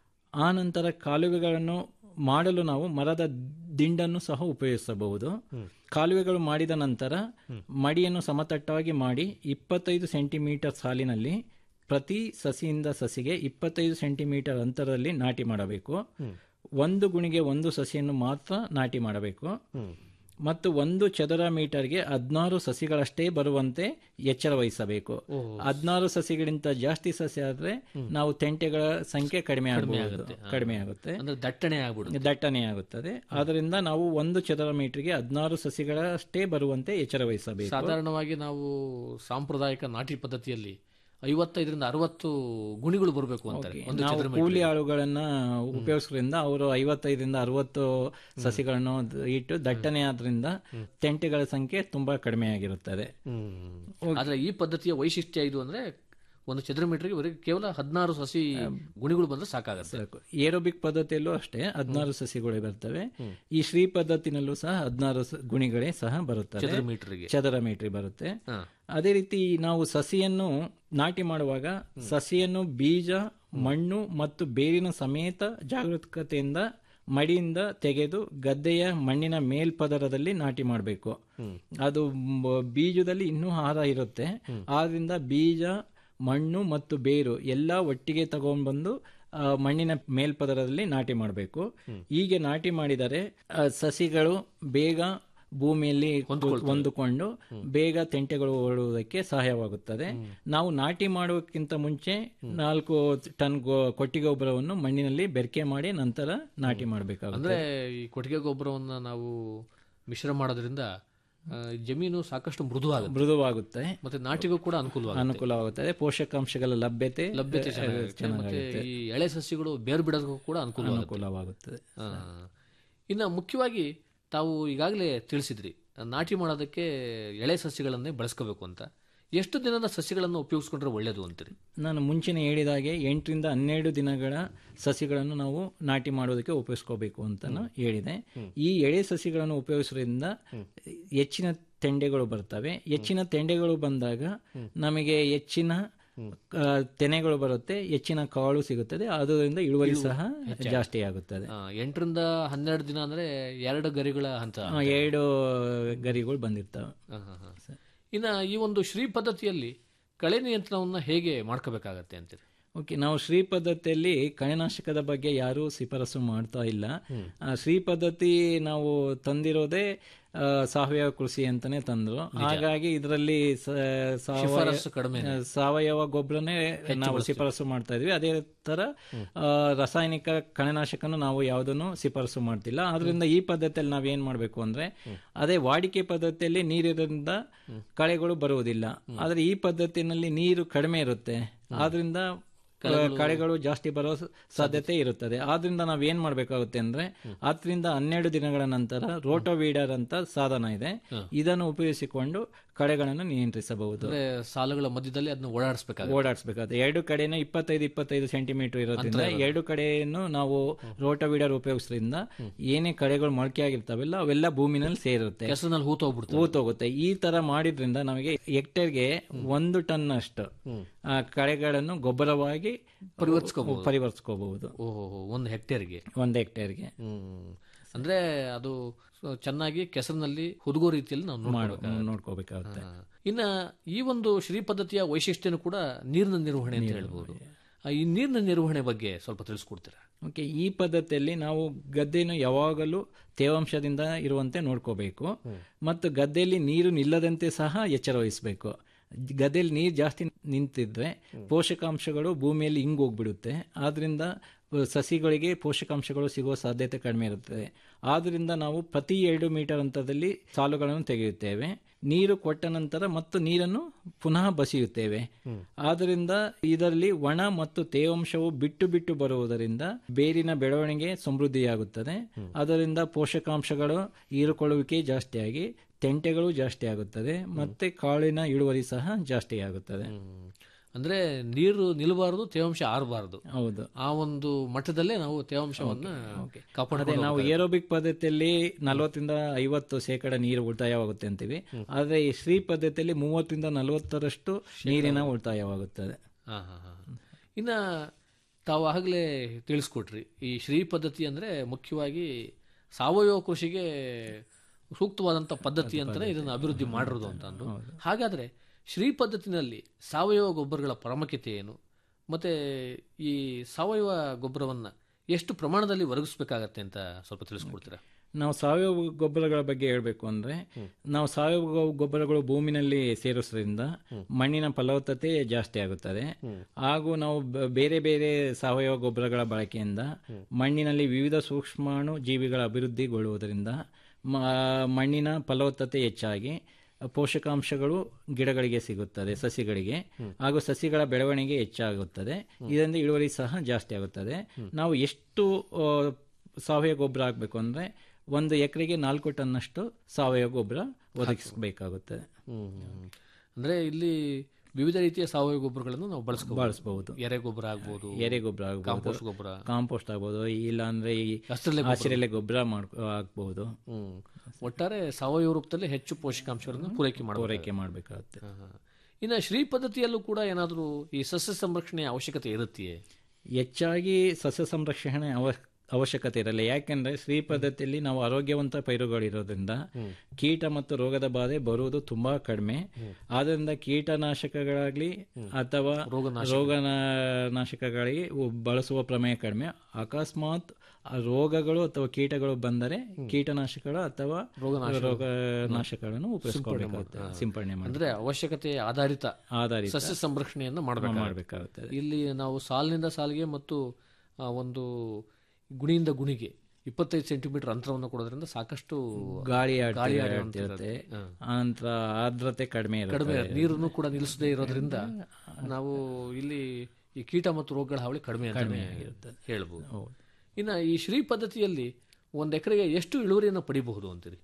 ಆನಂತರ ಕಾಲುವೆಗಳನ್ನು ಮಾಡಲು ನಾವು ಮರದ ದಿಂಡನ್ನು ಸಹ ಉಪಯೋಗಿಸಬಹುದು ಕಾಲುವೆಗಳು ಮಾಡಿದ ನಂತರ ಮಡಿಯನ್ನು ಸಮತಟ್ಟಾಗಿ ಮಾಡಿ ಇಪ್ಪತ್ತೈದು ಸೆಂಟಿಮೀಟರ್ ಸಾಲಿನಲ್ಲಿ ಪ್ರತಿ ಸಸಿಯಿಂದ ಸಸಿಗೆ ಇಪ್ಪತ್ತೈದು ಸೆಂಟಿಮೀಟರ್ ಅಂತರದಲ್ಲಿ ನಾಟಿ ಮಾಡಬೇಕು ಒಂದು ಗುಣಿಗೆ ಒಂದು ಸಸಿಯನ್ನು ಮಾತ್ರ ನಾಟಿ ಮಾಡಬೇಕು ಮತ್ತು ಒಂದು ಚದರ ಮೀಟರ್ಗೆ ಹದಿನಾರು ಸಸಿಗಳಷ್ಟೇ ಬರುವಂತೆ ಎಚ್ಚರ ವಹಿಸಬೇಕು ಹದಿನಾರು ಸಸಿಗಳಿಂದ ಜಾಸ್ತಿ ಸಸಿ ಆದ್ರೆ ನಾವು ತೆಂಟೆಗಳ ಸಂಖ್ಯೆ ಕಡಿಮೆ ಕಡಿಮೆ ಆಗಬಹುದು ಆಗುತ್ತೆ. ಹಾ. ಕಡಿಮೆ ಆಗುತ್ತೆ ಅಂದ್ರೆ ದಟ್ಟಣೆ ಆಗ್ಬಿಡುತ್ತೆ ದಟ್ಟಣೆ ಆಗುತ್ತದೆ ಆದ್ದರಿಂದ ನಾವು ಒಂದು ಚದರ ಮೀಟರ್ಗೆ ಹದಿನಾರು ಸಸಿಗಳಷ್ಟೇ ಬರುವಂತೆ ಎಚ್ಚರ ವಹಿಸಬೇಕು ಸಾಧಾರಣವಾಗಿ ನಾವು ಸಾಂಪ್ರದಾಯಿಕ ನಾಟಿ ಪದ್ಧತಿಯಲ್ಲಿ ಐವತ್ತೈದರಿಂದ ಅರವತ್ತು ಗುಣಿಗಳು ಬರಬೇಕು ಅಂತಾರೆ ಒಂದು ನಾವು ಚದರ ಕೂಲಿ ಮೀಟರ್ಗೆ. ಆಳುಗಳನ್ನ ಉಪಯೋಗಿಸೋದ್ರಿಂದ ಅವರು ಐವತ್ತೈದರಿಂದ ಅರವತ್ತು ಸಸಿಗಳನ್ನು ದ- ಇಟ್ಟು ದಟ್ಟಣೆ ಆದ್ರಿಂದ ತೆಂಟೆಗಳ ಸಂಖ್ಯೆ ತುಂಬಾ ಕಡಿಮೆ ಆಗಿರುತ್ತದೆ ಆದ್ರೆ ಈ ಪದ್ಧತಿಯ ವೈಶಿಷ್ಟ್ಯ ಇದು ಅಂದ್ರೆ ಒಂದು ಚದರ ಮೀಟರ್ಗೆ ಬರೀ ಕೇವಲ ಹದಿನಾರು ಸಸಿ ಗುಣಿಗಳು ಬಂದ್ರೆ ಸಾಕಾಗುತ್ತೆ ಏರೋಬಿಕ್ ಪದ್ಧತಿಯಲ್ಲೂ ಅಷ್ಟೇ ಹದಿನಾರು ಸಸಿಗಳು ಬರ್ತವೆ ಈ ಶ್ರೀ ಪದ್ಧತಿನಲ್ಲೂ ಸಹ ಹದಿನಾರು ಗುಣಿಗಳೇ ಸಹ ಬರುತ್ತದೆ ಚದರ ಮೀಟರ್ಗೆ. ಚದರ ಮೀಟರ್ ಬರುತ್ತೆ ಹಾ. ಅದೇ ರೀತಿ ನಾವು ಸಸಿಯನ್ನು ನಾಟಿ ಮಾಡುವಾಗ ಸಸಿಯನ್ನು ಬೀಜ ಮಣ್ಣು ಮತ್ತು ಬೇರಿನ ಸಮೇತ ಜಾಗರೂಕತೆಯಿಂದ ಮಡಿಯಿಂದ ತೆಗೆದು ಗದ್ದೆಯ ಮಣ್ಣಿನ ಮೇಲ್ಪದರದಲ್ಲಿ ನಾಟಿ ಮಾಡಬೇಕು ಅದು ಮ- ಬೀಜದಲ್ಲಿ ಇನ್ನೂ ಆಹಾರ ಇರುತ್ತೆ ಆದ್ರಿಂದ ಬೀಜ ಮಣ್ಣು ಮತ್ತು ಬೇರು ಎಲ್ಲ ಒಟ್ಟಿಗೆ ತಗೊಂಡ್ಬಂದು ಆ, ಮಣ್ಣಿನ ಮೇಲ್ಪದರದಲ್ಲಿ ನಾಟಿ ಮಾಡಬೇಕು ಹೀಗೆ ನಾಟಿ ಮಾಡಿದರೆ ಆ, ಸಸಿಗಳು ಬೇಗ ಭೂಮಿಯಲ್ಲಿ ಹೊಂದಿಕೊಂಡು ಬೇಗ ತೆಂಟೆಗಳು ಓಡುವುದಕ್ಕೆ ಸಹಾಯವಾಗುತ್ತದೆ ನಾವು ನಾಟಿ ಮಾಡುವಕ್ಕಿಂತ ಮುಂಚೆ ನಾಲ್ಕು ಟನ್ ಗೋ- ಕೊಟ್ಟಿಗೆ ಗೊಬ್ಬರವನ್ನು ಮಣ್ಣಿನಲ್ಲಿ ಬೆರಕೆ ಮಾಡಿ ನಂತರ ನಾಟಿ ಮಾಡಬೇಕಾಗುತ್ತೆ ಅಂದ್ರೆ ಈ ಕೊಟ್ಟಿಗೆ ಗೊಬ್ಬರವನ್ನ ನಾವು ಮಿಶ್ರ ಮಾಡೋದ್ರಿಂದ ಆ, ಜಮೀನು ಸಾಕಷ್ಟು ಮೃದುವಾಗುತ್ತೆ ಮೃದುವಾಗುತ್ತೆ ಮತ್ತೆ ನಾಟಿಗೂ ಕೂಡ ಅನುಕೂಲವಾಗುತ್ತೆ ಅನುಕೂಲವಾಗುತ್ತದೆ ಪೋಷಕಾಂಶಗಳ ಲಭ್ಯತೆ ಲಭ್ಯತೆ ಆ, ಚೆನ್ನಾಗಿರುತ್ತೆ ಮತ್ತೆ ಚೆನ್ನಾಗಿರುತ್ತೆ ಈ ಎಳೆ ಸಸಿಗಳು ಬೇರು ಬಿಡೋದಕ್ಕೂ ಕೂಡ ಅನುಕೂಲ ಅನುಕೂಲವಾಗುತ್ತದೆ ಇನ್ನು ಮುಖ್ಯವಾಗಿ ತಾವು ಈಗಾಗಲೇ ತಿಳಿಸಿದ್ರಿ ನಾಟಿ ಮಾಡೋದಕ್ಕೆ ಎಳೆ ಸಸಿಗಳನ್ನೇ ಬಳಸ್ಕೋಬೇಕು ಅಂತ ಎಷ್ಟು ದಿನದ ಸಸಿಗಳನ್ನು ಉಪಯೋಗಿಸ್ಕೊಂಡ್ರೆ ಒಳ್ಳೇದು ಅಂತೀರಿ ನಾನು ಮುಂಚೆನೆ ಹೇಳಿದಾಗೆ ಎಂಟರಿಂದ ಹನ್ನೆರಡು ದಿನಗಳ ಸಸಿಗಳನ್ನು ನಾವು ನಾಟಿ ಮಾಡೋದಕ್ಕೆ ಉಪಯೋಗಿಸ್ಕೋಬೇಕು ಅಂತ ಹೇಳಿದೆ ಈ ಎಳೆ ಸಸಿಗಳನ್ನು ಉಪಯೋಗಿಸೋದ್ರಿಂದ ಹೆಚ್ಚಿನ ತೆಂಡೆಗಳು ಬರ್ತವೆ ಹೆಚ್ಚಿನ ತೆಂಡೆಗಳು ಬಂದಾಗ ನಮಗೆ ಹೆಚ್ಚಿನ ಆ, ತೆನೆಗಳು ಬರುತ್ತೆ ಹೆಚ್ಚಿನ ಕಾಳು ಸಿಗುತ್ತದೆ ಅದರಿಂದ ಇಳುವರಿ ಇಳುವರಿ ಸಹ ಹೆಚ್ಚಾಗುತ್ತೆ. ಜಾಸ್ತಿ ಆಗುತ್ತದೆ ಆ, ಎಂಟರಿಂದ ಹನ್ನೆರಡು ದಿನ ಅಂದ್ರೆ ಎರಡು ಗರಿಗಳ ಹಂತ ಆ, ಎರಡು ಗರಿಗಳು ಬಂದಿರ್ತವೆ ಆ, ಹಾ, ಹಾ. ಇನ್ನ ಈ ಒಂದು ಶ್ರೀ ಪದ್ಧತಿಯಲ್ಲಿ ಕಳೆ ನಿಯಂತ್ರಣವನ್ನ ಹೇಗೆ ಮಾಡ್ಕೋಬೇಕಾಗತ್ತೆ ಅಂತೀರಿ ಓಕೆ ನಾವು ಶ್ರೀ ಪದ್ಧತಿಯಲ್ಲಿ ಕಳೆನಾಶಕದ ಬಗ್ಗೆ ಯಾರೂ ಶಿಫಾರಸು ಮಾಡ್ತಾ ಇಲ್ಲ ಆ, ಶ್ರೀ ಪದ್ಧತಿ ನಾವು ತಂದಿರೋದೇ ಆ, ಸಾವಯವ ಕೃಷಿ ಅಂತಾನೆ ತಂದ್ರು ಹಾಗಾಗಿ ಇದರಲ್ಲಿ ಶಿಫಾರಸು ಕಡಿಮೆ ಇದೆ. ಸಾವಯವ ಗೊಬ್ಬರನೇ ನಾವು ಬಳಸ್ತೀವಿ. ಶಿಫಾರಸು ಮಾಡ್ತಾ ಇದ್ವಿ ಅದೇ ತರ ಆ, ರಾಸಾಯನಿಕ ಕಳೆನಾಶಕನು ನಾವು ಯಾವುದನ್ನು ಶಿಫಾರಸು ಮಾಡ್ತಿಲ್ಲ ಆದ್ರಿಂದ ಈ ಪದ್ಧತಿಯಲ್ಲಿ ನಾವು ಏನ್ ಮಾಡ್ಬೇಕು ಅಂದ್ರೆ ಅದೇ ವಾಡಿಕೆ ಪದ್ಧತಿಯಲ್ಲಿ ನೀರಿರೋದ್ರಿಂದ ಕಳೆಗಳು ಬರುವುದಿಲ್ಲ ಆದ್ರೆ ಈ ಪದ್ಧತಿನಲ್ಲಿ ನೀರು ಕಡಿಮೆ ಇರುತ್ತೆ ಆದ್ರಿಂದ ಕಳೆಗಳು- ಕಳೆಗಳು ಜಾಸ್ತಿ ಬರೋ ಸ- ಸಾಧ್ಯತೆ ಇರುತ್ತದೆ ಆದ್ರಿಂದ ನಾವ್ ಏನ್ ಮಾಡ್ಬೇಕಾಗುತ್ತೆ ಅಂದ್ರೆ ಹತ್ತರಿಂದ ಹನ್ನೆರಡು ದಿನಗಳ ನಂತರ ರೋಟೋವೀಡರ್ ಅಂತ ಸಾಧನ ಇದೆ ಇದನ್ನು ಉಪಯೋಗಿಸಿಕೊಂಡು ಕಳೆಗಳನ್ನು ನಿಯಂತ್ರಿಸಬಹುದು ಅಂದ್ರೆ ಸಾಲುಗಳ ಮಧ್ಯದಲ್ಲಿ ಅದನ್ನ ಓಡಾಡಿಸ್ಬೇಕಾಗುತ್ತೆ ಓಡಾಡಿಸಬೇಕಾಗುತ್ತೆ ಎರಡು ಕಡೆನೂ ಇಪ್ಪತ್ತೈದು ಇಪ್ಪತ್ತೈದು ಸೆಂಟಿಮೀಟರ್ ಇರೋದ್ರಿಂದ ಅಂತರ ಇರೋದು. ಎರಡು ಕಡೆಯನ್ನು ನಾವು ರೋಟೋವೀಡರ್ ಉಪಯೋಗಿಸೋದ್ರಿಂದ ಏನೇ ಕಳೆಗಳು ಮೊಳಕೆ ಆಗಿರ್ತಾವೆಲ್ಲ ಅವೆಲ್ಲ ಭೂಮಿನಲ್ಲಿ ಸೇರುತ್ತೆ ಕೆಸರಿನಲ್ಲಿ ಹೂತೋಗ್ಬಿಡ್ತವೆ. ಹೂತೋಗುತ್ತೆ ಈ ತರ ಮಾಡಿದ್ರಿಂದ ನಮಗೆ ಹೆಕ್ಟೇರ್ಗೆ ಒಂದು ಟನ್ ಅಷ್ಟು ಆ, ಕಳೆಗಳನ್ನು ಗೊಬ್ಬರವಾಗಿ ಪರಿವರ್ತಿಸ್ಕೋಬಹುದು. ಪರಿವರ್ತಿಸ್ಕೋಬಹುದು ಓಹೋ ಒಂದು ಹೆಕ್ಟೇರ್ಗೆ ಒಂದು ಹೆಕ್ಟೇರ್ಗೆ ಹ್ಮ್ ಅಂದ್ರೆ ಅದು ಸೊ ಚೆನ್ನಾಗಿ ಕೆಸರಿನಲ್ಲಿ ಹುದುಗೋ ರೀತಿಯಲ್ಲಿ ನಾವು ನೋಡ್ಕೋಬೇಕಾಗುತ್ತೆ. ನೋಡ್ಕೋಬೇಕಾಗುತ್ತೆ ಹಾ. ಇನ್ನ ಈ ಒಂದು ಶ್ರೀ ಪದ್ಧತಿಯ ವೈಶಿಷ್ಟ್ಯನು ಕೂಡ ನೀರಿನ ನಿರ್ವಹಣೆ ಅಂತ ಹೇಳ್ಬೋದು ಆ, ಈ ನೀರಿನ ನಿರ್ವಹಣೆ ಬಗ್ಗೆ ಸ್ವಲ್ಪ ತಿಳಿಸ್ಕೊಡ್ತೀರಾ ಓಕೆ ಈ ಪದ್ಧತಿಯಲ್ಲಿ ನಾವು ಗದ್ದೆಯನ್ನು ಯಾವಾಗಲೂ ತೇವಾಂಶದಿಂದ ಇರುವಂತೆ ನೋಡ್ಕೋಬೇಕು ಮತ್ತು ಗದ್ದೆಯಲ್ಲಿ ನೀರು ನಿಲ್ಲದಂತೆ ಸಹ ಎಚ್ಚರ ವಹಿಸಬೇಕು ಗದ್ದೆಯಲ್ಲಿ ನೀರು ಜಾಸ್ತಿ ನಿಂತಿದ್ರೆ ಪೋಷಕಾಂಶಗಳು ಭೂಮಿಯಲ್ಲಿ ಹಿಂಗ್ ಹೋಗ್ಬಿಡುತ್ತೆ ಆದ್ರಿಂದ ಅಹ್, ಸಸಿಗಳಿಗೆ ಪೋಷಕಾಂಶಗಳು ಸಿಗುವ ಸಾಧ್ಯತೆ ಕಡಿಮೆ ಇರುತ್ತದೆ ಆದ್ರಿಂದ ನಾವು ಪ್ರತಿ ಎರಡು ಮೀಟರ್ ಅಂತರದಲ್ಲಿ ಸಾಲುಗಳನ್ನು ತೆಗೆಯುತ್ತೇವೆ ನೀರು ಕೊಟ್ಟ ನಂತರ ಮತ್ತು ನೀರನ್ನು ಪುನಃ ಬಸಿಯುತ್ತೇವೆ ಆದ್ದರಿಂದ ಇದರಲ್ಲಿ ಒಣ ಮತ್ತು ತೇವಾಂಶವು ಬಿಟ್ಟು ಬಿಟ್ಟು ಬರುವುದರಿಂದ ಬೇರಿನ ಬೆಳವಣಿಗೆ ಸಮೃದ್ಧಿಯಾಗುತ್ತದೆ ಅದರಿಂದ ಪೋಷಕಾಂಶಗಳು ಹೀರಿಕೊಳ್ಳುವಿಕೆ ಜಾಸ್ತಿಯಾಗಿ ತೆಂಟೆಗಳು ಜಾಸ್ತಿ ಆಗುತ್ತದೆ ಮತ್ತೆ ಕಾಳಿನ ಇಳುವರಿ ಸಹ ಜಾಸ್ತಿ ಆಗುತ್ತದೆ ಅಂದ್ರೆ ನೀರು ನಿಲ್ಲಬಾರದು ತೇವಾಂಶ ಆರಬಾರದು ಹೌದು ಆ ಒಂದು ಮಟ್ಟದಲ್ಲೇ ನಾವು ತೇವಾಂಶವನ್ನ ಅದೇ ಕಾಪಾಡಿಕೊಂಡು ನಾವು ಹೋಗ್ಬೇಕು. ಏರೋಬಿಕ್ ಪದ್ಧತಿಯಲ್ಲಿ ನಲವತ್ತರಿಂದ ಐವತ್ತು ಶೇಕಡ ನೀರು ಉಳಿತಾಯವಾಗುತ್ತೆ ಅಂತೀವಿ ಆದರೆ ಈ ಶ್ರೀ ಪದ್ಧತಿಯಲ್ಲಿ ಮೂವತ್ತರಿಂದ ನಲವತ್ತರಷ್ಟು ನೀರಿನ ಉಳಿತಾಯವಾಗುತ್ತದೆ ಹಾ ಹಾ ಹಾ ಇನ್ನ ತಾವು ಆಗಲೇ ತಿಳಿಸ್ಕೊಟ್ರಿ ಈ ಶ್ರೀ ಪದ್ಧತಿ ಅಂದ್ರೆ ಮುಖ್ಯವಾಗಿ ಸಾವಯವ ಕೃಷಿಗೆ ಸೂಕ್ತವಾದಂಥ ಪದ್ಧತಿ ಅಂತಾನೆ ಇದನ್ನು ಅಭಿವೃದ್ಧಿ ಮಾಡಿರೋದು ಅಂತ ಅಂದು ಹಾಗಾದ್ರೆ ಶ್ರೀ ಪದ್ಧತಿನಲ್ಲಿ ಸಾವಯವ ಗೊಬ್ಬರಗಳ ಪ್ರಾಮುಖ್ಯತೆ ಏನು ಮತ್ತೆ ಈ ಸಾವಯವ ಗೊಬ್ಬರವನ್ನ ಎಷ್ಟು ಪ್ರಮಾಣದಲ್ಲಿ ಒದಗಿಸ್ಬೇಕಾಗತ್ತೆ ಅಂತ ಸ್ವಲ್ಪ ತಿಳಿಸ್ಕೊಡ್ತೀರಾ ನಾವು ಸಾವಯವ ಗೊಬ್ಬರಗಳ ಬಗ್ಗೆ ಹೇಳಬೇಕು ಅಂದರೆ ನಾವು ಸಾವಯವ ಗೊ- ಗೊಬ್ಬರಗಳು ಭೂಮಿನಲ್ಲಿ ಸೇರಿಸೋದ್ರಿಂದ ಮಣ್ಣಿನ ಫಲವತ್ತತೆ ಜಾಸ್ತಿ ಆಗುತ್ತದೆ ಹಾಗೂ ನಾವು ಬ- ಬೇರೆ ಬೇರೆ ಸಾವಯವ ಗೊಬ್ಬರಗಳ ಬಳಕೆಯಿಂದ ಮಣ್ಣಿನಲ್ಲಿ ವಿವಿಧ ಸೂಕ್ಷ್ಮಾಣು ಜೀವಿಗಳ ಅಭಿವೃದ್ಧಿಗೊಳ್ಳುವುದರಿಂದ ಮ- ಮಣ್ಣಿನ ಫಲವತ್ತತೆ ಹೆಚ್ಚಾಗಿ ಪೋಷಕಾಂಶಗಳು ಗಿಡಗಳಿಗೆ ಸಿಗುತ್ತದೆ ಸಸಿಗಳಿಗೆ ಹಾಗೂ ಸಸಿಗಳ ಬೆಳವಣಿಗೆ ಹೆಚ್ಚಾಗುತ್ತದೆ ಇದರಿಂದ ಇಳುವರಿ ಸಹ ಜಾಸ್ತಿ ಆಗುತ್ತದೆ ನಾವು ಎಷ್ಟು ಆ, ಸಾವಯವ ಗೊಬ್ಬರ ಹಾಕಬೇಕು ಅಂದರೆ ಒಂದು ಎಕರೆಗೆ ನಾಲ್ಕು ಟನ್ನಷ್ಟು ಸಾವಯವ ಗೊಬ್ಬರ ಒದಗಿಸಬೇಕಾಗುತ್ತದೆ ಅಂದ್ರೆ ಇಲ್ಲಿ ವಿವಿಧ ರೀತಿಯ ಸಾವಯವ ಗೊಬ್ಬರಗಳನ್ನು ನಾವು ಬಳಸ್ಕೋಬಹುದು ಬಳಸಬಹುದು ಎರೆ ಗೊಬ್ಬರ ಆಗ್ಬೋದು ಎರೆ ಗೊಬ್ಬರ ಆಗ್ಬೋದು ಕಾಂಪೋಸ್ಟ್ ಗೊಬ್ಬರ ಕಾಂಪೋಸ್ಟ್ ಆಗ್ಬೋದು ಇಲ್ಲ ಅಂದ್ರೆ ಈ ಹಸಿರೆಲೆ ಗೊಬ್ಬರ. ಹಸಿರೆಲೆ ಗೊಬ್ಬರ ಮಾಡ್ ಹಾಕ್ಬಹುದು ಹ್ಮ್. ಒಟ್ಟಾರೆ ಸಾವಯವ ರೂಪದಲ್ಲಿ ಹೆಚ್ಚು ಪೋಷಕಾಂಶಗಳನ್ನು ಪೂರೈಕೆ ಮಾಡಬೇಕು ಪೂರೈಕೆ ಮಾಡಬೇಕಾಗುತ್ತೆ ಇನ್ನು ಶ್ರೀ ಪದ್ಧತಿಯಲ್ಲೂ ಕೂಡ ಏನಾದರೂ ಈ ಸಸ್ಯ ಸಂರಕ್ಷಣೆಯ ಅವಶ್ಯಕತೆ ಇರುತ್ತೆಯೇ ಹೆಚ್ಚಾಗಿ ಸಸ್ಯ ಸಂರಕ್ಷಣೆ ಅವ ಅವಶ್ಯಕತೆ ಇರಲ್ಲ ಯಾಕೆಂದ್ರೆ ಶ್ರೀ ಪದ್ಧತಿಯಲ್ಲಿ ನಾವು ಆರೋಗ್ಯವಂತ ಪೈರುಗಳಿರೋದ್ರಿಂದ ಕೀಟ ಮತ್ತು ರೋಗದ ಬಾಧೆ ಬರುವುದು ತುಂಬಾ ಕಡಿಮೆ ಆದ್ದರಿಂದ ಕೀಟನಾಶಕಗಳಾಗ್ಲಿ ಅಥವಾ ರೋಗನಾಶಕಗಳಿಗೆ ಉ- ಬಳಸುವ ಪ್ರಮೇಯ ಕಡಿಮೆ ಅಕಸ್ಮಾತ್ ಆ ರೋಗಗಳು ಅಥವಾ ಕೀಟಗಳು ಬಂದರೆ ಕೀಟನಾಶಕಗಳು ಅಥವಾ ರೋಗನಾಶಕ- ರೋಗನಾಶಕಗಳನ್ನು ಉಪಯೋಗಿಸಬೇಕಾಗುತ್ತೆ ಹಾ. ಸಿಂಪಡಣೆ ಮಾಡಿ ಅಂದ್ರೆ ಅವಶ್ಯಕತೆ ಆಧಾರಿತ ಆಧಾರಿತ ಸಸ್ಯ ಸಂರಕ್ಷಣೆಯನ್ನ ಮಾಡಬೇಕು ಮಾಡ್ಬೇಕಾಗುತ್ತದೆ. ಇಲ್ಲಿ ನಾವು ಸಾಲಿನಿಂದ ಸಾಲಿಗೆ ಮತ್ತು ಆ, ಒಂದು ಗುಣಿಯಿಂದ ಗುಣಿಗೆ ಇಪ್ಪತ್ತೈದು ಸೆಂಟಿಮೀಟರ್ ಅಂತರವನ್ನು ಕೊಡೋದ್ರಿಂದ ಸಾಕಷ್ಟು ಗಾಳಿ ಗಾಳಿ ಆಡ್ತಿರುತ್ತೆ ಆಡುವಂತಿರುತ್ತೆ. ಹಾ. ಆನಂತರ ಆರ್ದ್ರತೆ ಕಡಿಮೆ ಕಡಿಮೆ ಇರುತ್ತೆ ನೀರನ್ನು ಕೂಡ ನಿಲ್ಲಿಸದೇ ಇರೋದ್ರಿಂದ ನಾವು ಇಲ್ಲಿ ಈ ಕೀಟ ಮತ್ತು ರೋಗಗಳ ಹಾವಳಿ ಕಡಿಮೆ ಕಡಿಮೆ ಅಂತಾನೆ ಆಗಿರುತ್ತೆ. ಹೇಳ್ಬೋದು ಇನ್ನು ಈ ಶ್ರೀ ಪದ್ಧತಿಯಲ್ಲಿ ಒಂದು ಎಕರೆಗೆ ಎಷ್ಟು ಇಳುವರಿಯನ್ನು ಪಡಿಬಹುದು ಅಂತೀರಿ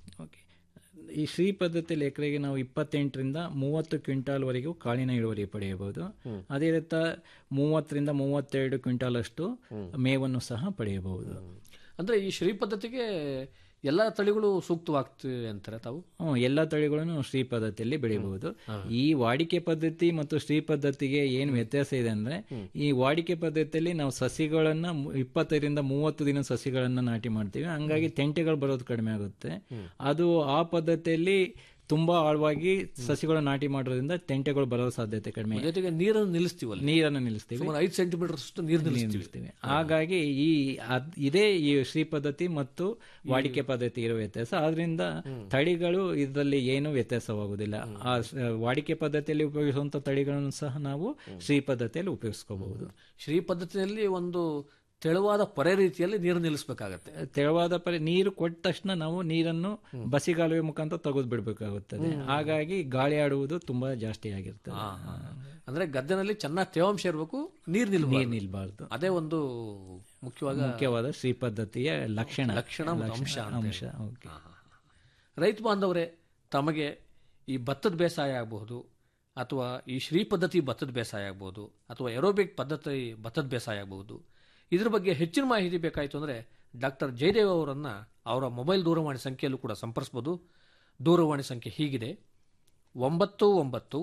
ಈ ಶ್ರೀ ಪದ್ಧತಿಯಲ್ಲಿ ಎಕರೆಗೆ ನಾವು ಇಪ್ಪತ್ತೆಂಟರಿಂದ ಮೂವತ್ತು ಕ್ವಿಂಟಾಲ್ವರೆಗೂ ಕಾಳಿನ ಇಳುವರಿ ಪಡೆಯಬಹುದು ಅದೇ ರೀತಿ ಮೂವತ್ತರಿಂದ ಮೂವತ್ತೆರಡು ಕ್ವಿಂಟಾಲ್ ಅಷ್ಟು ಮೇವನ್ನು ಸಹ ಪಡೆಯಬಹುದು ಅಂದ್ರೆ ಈ ಶ್ರೀ ಪದ್ಧತಿಗೆ ಎಲ್ಲಾ ತಳಿಗಳು ಸೂಕ್ತವಾಗ್ತವೆ ಅಂತಾರೆ ತಾವು ಹ್ಮ್, ಎಲ್ಲ ತಳಿಗಳನ್ನು ಶ್ರೀ ಪದ್ಧತಿಯಲ್ಲಿ ಬೆಳೆಯಬಹುದು ಈ ವಾಡಿಕೆ ಪದ್ಧತಿ ಮತ್ತು ಶ್ರೀ ಪದ್ಧತಿಗೆ ಏನು ವ್ಯತ್ಯಾಸ ಇದೆ ಅಂದ್ರೆ ಈ ವಾಡಿಕೆ ಪದ್ಧತಿಯಲ್ಲಿ ನಾವು ಸಸಿಗಳನ್ನ ಮು- ಇಪ್ಪತ್ತೈದರಿಂದ ಮೂವತ್ತು ದಿನ ಸಸಿಗಳನ್ನ ನಾಟಿ ಮಾಡ್ತೀವಿ ಹಂಗಾಗಿ ತೆಂಟೆಗಳು ಬರೋದು ಕಡಿಮೆ ಆಗುತ್ತೆ ಅದು ಆ ಪದ್ಧತಿಯಲ್ಲಿ ತುಂಬಾ ಆಳವಾಗಿ ಸಸಿಗಳು ನಾಟಿ ಮಾಡೋದ್ರಿಂದ ತೆಂಟೆಗಳು ಬರೋ ಸಾಧ್ಯತೆ ಕಡಿಮೆ ಜೊತೆಗೆ ನೀರನ್ನು ನಿಲ್ಲಿಸ್ತೀವಲ್ಲ ನೀರನ್ನು ನಿಲ್ಲಿಸ್ತೀವಿ ಸುಮಾರು ಐದು ಸೆಂಟಿಮೀಟರ್ ಅಷ್ಟು ನೀರು ನಿಲ್ಲಿಸ್ತೀವಿ ಹಾಗಾಗಿ ಈ ಅದ್- ಇದೇ ಈ ಶ್ರೀ ಪದ್ಧತಿ ಮತ್ತು ವಾಡಿಕೆ ಪದ್ಧತಿ ಇರೋ ವ್ಯತ್ಯಾಸ ಆದ್ರಿಂದ ತಳಿಗಳು ಇದರಲ್ಲಿ ಏನು ವ್ಯತ್ಯಾಸವಾಗುವುದಿಲ್ಲ ಆ ಸ- ವಾಡಿಕೆ ಪದ್ಧತಿಯಲ್ಲಿ ಉಪಯೋಗಿಸುವಂತ ತಳಿಗಳನ್ನು ಸಹ ನಾವು ಶ್ರೀ ಪದ್ಧತಿಯಲ್ಲಿ ಉಪಯೋಗಿಸ್ಕೋಬಹುದು ಶ್ರೀ ಪದ್ಧತಿಯಲ್ಲಿ ಒಂದು ತೆಳುವಾದ ಪೊರೆ ರೀತಿಯಲ್ಲಿ ನೀರು ನಿಲ್ಲಿಸಬೇಕಾಗತ್ತೆ ತೆಳುವಾದ ಪರಿ ನೀರು ಕೊಟ್ಟ ತಕ್ಷಣ ನಾವು ನೀರನ್ನು ಬಸಿಗಾಲುವೆ ಮುಖಾಂತರ ತೆಗೆದು ಬಿಡಬೇಕಾಗುತ್ತದೆ ಹಾಗಾಗಿ ಗಾಳಿ ಆಡುವುದು ತುಂಬಾ ಜಾಸ್ತಿ ಆಗಿರ್ತದೆ ಅಂದ್ರೆ ಗದ್ದೆನಲ್ಲಿ ಚೆನ್ನಾಗಿ ತೇವಾಂಶ ಇರಬೇಕು ನೀರು ನಿಲ್ ನೀರು ನಿಲ್ಬಾರ್ದು ಅದೇ ಒಂದು ಮುಖ್ಯವಾದ ಮುಖ್ಯವಾದ ಶ್ರೀ ಪದ್ಧತಿಯ ಲಕ್ಷಣ ಲಕ್ಷಣ ಮತ್ತು ಅಂಶ ಅಂತ ಅಂಶ ಹೇಳಿ. ಓಕೆ ಹಾ, ಹಾ, ಹಾ. ರೈತ ಬಾಂಧವರೇ ತಮಗೆ ಈ ಭತ್ತದ ಬೇಸಾಯ ಆಗಬಹುದು ಅಥವಾ ಈ ಶ್ರೀ ಪದ್ಧತಿ ಭತ್ತದ ಬೇಸಾಯ ಆಗಬಹುದು ಅಥವಾ ಎರೋಬಿಕ್ ಪದ್ಧತಿ ಭತ್ತದ ಬೇಸಾಯ ಆಗಬಹುದು ಇದ್ರ ಬಗ್ಗೆ ಹೆಚ್ಚಿನ ಮಾಹಿತಿ ಬೇಕಾಯಿತು ಅಂದರೆ ಡಾಕ್ಟರ್ ಜಯದೇವ್ ಅವರನ್ನ ಅವರ ಮೊಬೈಲ್ ದೂರವಾಣಿ ಸಂಖ್ಯೆಯಲ್ಲೂ ಕೂಡ ಸಂಪರ್ಸ್ಬೋದು ದೂರವಾಣಿ ಸಂಖ್ಯೆ ಹೀಗಿದೆ ಒಂಬತ್ತು ಒಂಬತ್ತು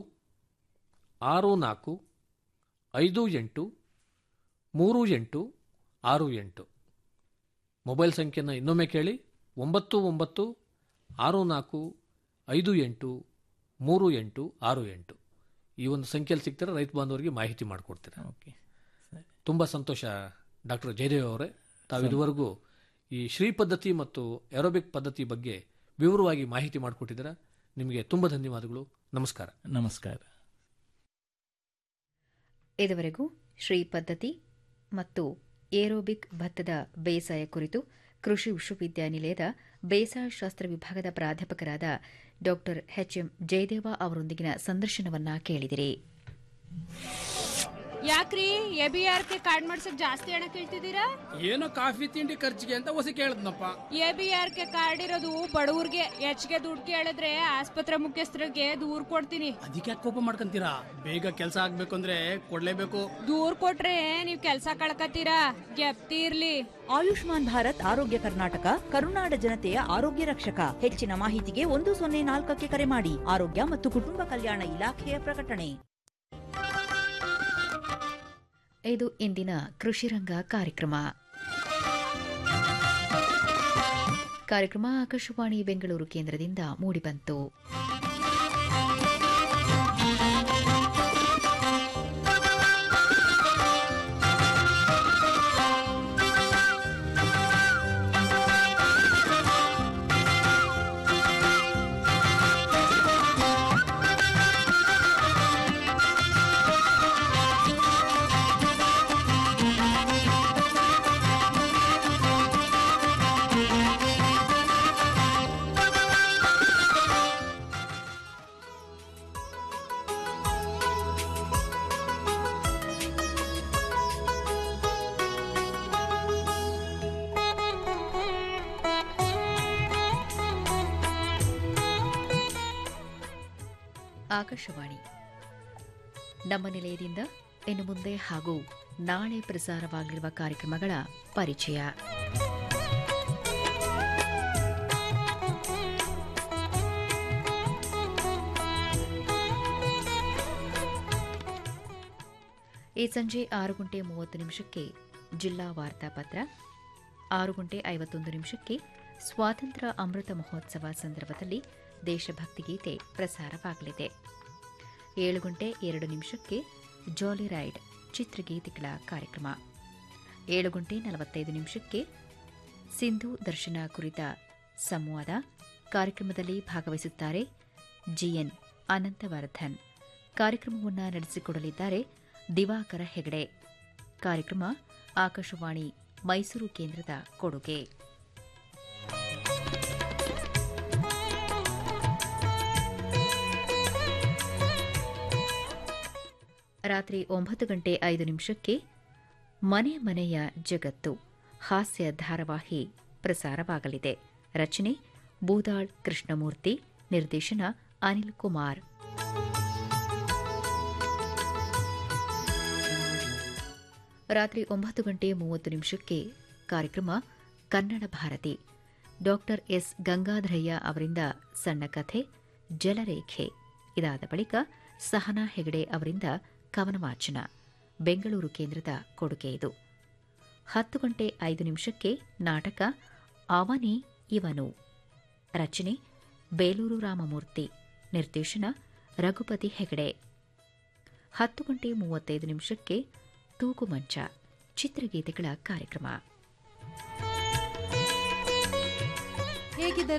ಆರು ನಾಲ್ಕು ಐದು ಎಂಟು ಮೂರು ಎಂಟು ಆರು ಎಂಟು ಮೊಬೈಲ್ ಸಂಖ್ಯೆಯನ್ನು ಇನ್ನೊಮ್ಮೆ ಕೇಳಿ ಒಂಬತ್ತು ಒಂಬತ್ತು ಆರು ನಾಲ್ಕು ಐದು ಎಂಟು ಮೂರು ಎಂಟು ಆರು ಎಂಟು ಈ ಒಂದು ಸಂಖ್ಯೆಯಲ್ಲಿ ಸಿಗ್ತಾರೆ ರೈತ ಬಾಂಧವರಿಗೆ ಮಾಹಿತಿ ಮಾಡಿಕೊಡ್ತೀರಾ ಓಕೆ ತುಂಬ ಸಂತೋಷ ಡಾಕ್ಟರ್ ಜಯದೇವ್ ಅವರೇ ತಾವು ಇದುವರೆಗೂ ಈ ಶ್ರೀ ಪದ್ಧತಿ ಮತ್ತು ಏರೋಬಿಕ್ ಪದ್ಧತಿ ಬಗ್ಗೆ ವಿವರವಾಗಿ ಮಾಹಿತಿ ಮಾಡಿಕೊಟ್ಟಿದ್ದೀರಾ ನಿಮಗೆ ತುಂಬ ಧನ್ಯವಾದಗಳು ನಮಸ್ಕಾರ ನಮಸ್ಕಾರ ಇದುವರೆಗೂ ಶ್ರೀ ಪದ್ಧತಿ ಮತ್ತು ಏರೋಬಿಕ್ ಭತ್ತದ ಬೇಸಾಯ ಕುರಿತು ಕೃಷಿ ವಿಶ್ವವಿದ್ಯಾನಿಲಯದ ಬೇಸಾಯ ಶಾಸ್ತ್ರ ವಿಭಾಗದ ಪ್ರಾಧ್ಯಾಪಕರಾದ ಡಾ ಎಚ್ಎಂ ಜಯದೇವ ಅವರೊಂದಿಗಿನ ಸಂದರ್ಶನವನ್ನ ಕೇಳಿದಿರಿ ಯಾಕ್ರಿ A B R K card ಮಾಡ್ಸಕ್ ಜಾಸ್ತಿ ಹಣ ಕೇಳ್ತಿದ್ದೀರಾ ಏನೋ ಕಾಫಿ ತಿಂಡಿ ಖರ್ಚಿಗೆ ಅಂತ ಹೊಸ ಕೇಳದ್ನಪ್ಪ A B R K card ಇರೋದು ಬಡವ್ರಿಗೆ ಹೆಚ್ಚಿಗೆ ದುಡ್ಡು ಕೇಳಿದ್ರೆ ಆಸ್ಪತ್ರೆ ಮುಖ್ಯಸ್ಥರಿಗೆ ದೂರ್ ಕೊಡ್ತೀನಿ ಅದಕ್ಕೆ ಕೋಪ ಮಾಡ್ಕೊಂತೀರಾ ಬೇಗ ಕೆಲಸ ಆಗ್ಬೇಕು ಅಂದ್ರೆ ಕೊಡ್ಲೇಬೇಕು ದೂರ್ ಕೊಟ್ರೆ ನೀವ್ ಕೆಲ್ಸ ಕಳ್ಕತ್ತೀರಾ ಗೆಪ್ತಿ ಇರ್ಲಿ ಆಯುಷ್ಮಾನ್ ಭಾರತ್ ಆರೋಗ್ಯ ಕರ್ನಾಟಕ ಕರುನಾಡ ಜನತೆಯ ಆರೋಗ್ಯ ರಕ್ಷಕ ಹೆಚ್ಚಿನ ಮಾಹಿತಿಗೆ ಒಂದು ಸೊನ್ನೆ ನಾಲ್ಕಕ್ಕೆ ಕರೆ ಮಾಡಿ ಆರೋಗ್ಯ ಮತ್ತು ಕುಟುಂಬ ಕಲ್ಯಾಣ ಇಲಾಖೆಯ ಪ್ರಕಟಣೆ ಇದು ಇಂದಿನ ಕೃಷಿರಂಗ ಕಾರ್ಯಕ್ರಮ ಕಾರ್ಯಕ್ರಮ ಆಕಾಶವಾಣಿ ಬೆಂಗಳೂರು ಕೇಂದ್ರದಿಂದ ಮೂಡಿಬಂತು ಆಕಾಶವಾಣಿ ನಮ್ಮ ನಿಲಯದಿಂದ ಇನ್ನು ಮುಂದೆ ಹಾಗೂ ನಾಳೆ ಪ್ರಸಾರವಾಗಲಿರುವ ಕಾರ್ಯಕ್ರಮಗಳ ಪರಿಚಯ ಈ ಸಂಜೆ ಆರು ಗಂಟೆ ಮೂವತ್ತು ನಿಮಿಷಕ್ಕೆ ಜಿಲ್ಲಾ ವಾರ್ತಾಪತ್ರ ಆರು ಗಂಟೆ ಐವತ್ತೊಂದು ನಿಮಿಷಕ್ಕೆ ಸ್ವಾತಂತ್ರ್ಯ ಅಮೃತ ಮಹೋತ್ಸವ ಸಂದರ್ಭದಲ್ಲಿ ದೇಶಭಕ್ತಿ ಗೀತೆ ಪ್ರಸಾರವಾಗಲಿದೆ ಏಳು ಗಂಟೆ ಎರಡು ನಿಮಿಷಕ್ಕೆ ಜಾಲಿ ರೈಡ್ ಚಿತ್ರಗೀತೆಗಳ ಕಾರ್ಯಕ್ರಮ ಏಳು ಗಂಟೆ ನಲವತ್ತೈದು ನಿಮಿಷಕ್ಕೆ ಸಿಂಧು ದರ್ಶನ ಕುರಿತ ಸಂವಾದ ಕಾರ್ಯಕ್ರಮದಲ್ಲಿ ಭಾಗವಹಿಸುತ್ತಾರೆ ಜಿಎನ್ ಅನಂತವರ್ಧನ್ ಕಾರ್ಯಕ್ರಮವನ್ನು ನಡೆಸಿಕೊಡಲಿದ್ದಾರೆ ದಿವಾಕರ ಹೆಗಡೆ ಕಾರ್ಯಕ್ರಮ ಆಕಾಶವಾಣಿ ಮೈಸೂರು ಕೇಂದ್ರದ ಕೊಡುಗೆ ರಾತ್ರಿ ಒಂಬತ್ತು ಗಂಟೆ ಐದು ನಿಮಿಷಕ್ಕೆ ಮನೆ ಮನೆಯ ಜಗತ್ತು ಹಾಸ್ಯ ಧಾರಾವಾಹಿ ಪ್ರಸಾರವಾಗಲಿದೆ ರಚನೆ ಬೂದಾಳ್ ಕೃಷ್ಣಮೂರ್ತಿ ನಿರ್ದೇಶನ ಅನಿಲ್ ಕುಮಾರ್ ರಾತ್ರಿ ಒಂಬತ್ತು ಗಂಟೆ ಮೂವತ್ತು ನಿಮಿಷಕ್ಕೆ ಕಾರ್ಯಕ್ರಮ ಕನ್ನಡ ಭಾರತಿ ಡಾಕ್ಟರ್ ಎಸ್ ಗಂಗಾಧರಯ್ಯ ಅವರಿಂದ ಸಣ್ಣ ಕಥೆ ಜಲರೇಖೆ ಇದಾದ ಬಳಿಕ ಸಹನಾ ಹೆಗಡೆ ಅವರಿಂದ ಕವನ ವಾಚನ ಬೆಂಗಳೂರು ಕೇಂದ್ರದ ಕೊಡುಗೆ ಇದು ಹತ್ತು ಗಂಟೆ ಐದು ನಿಮಿಷಕ್ಕೆ ನಾಟಕ ಅವನಿ ಇವನು ರಚನೆ ಬೇಲೂರು ರಾಮಮೂರ್ತಿ ನಿರ್ದೇಶನ ರಘುಪತಿ ಹೆಗಡೆ ಹತ್ತು ಗಂಟೆ ಮೂವತ್ತೈದು ನಿಮಿಷಕ್ಕೆ ತೂಕು ಮಂಚ ಚಿತ್ರಗೀತೆಗಳ ಕಾರ್ಯಕ್ರಮ ಹೇಗಿದ್ದಾರೆ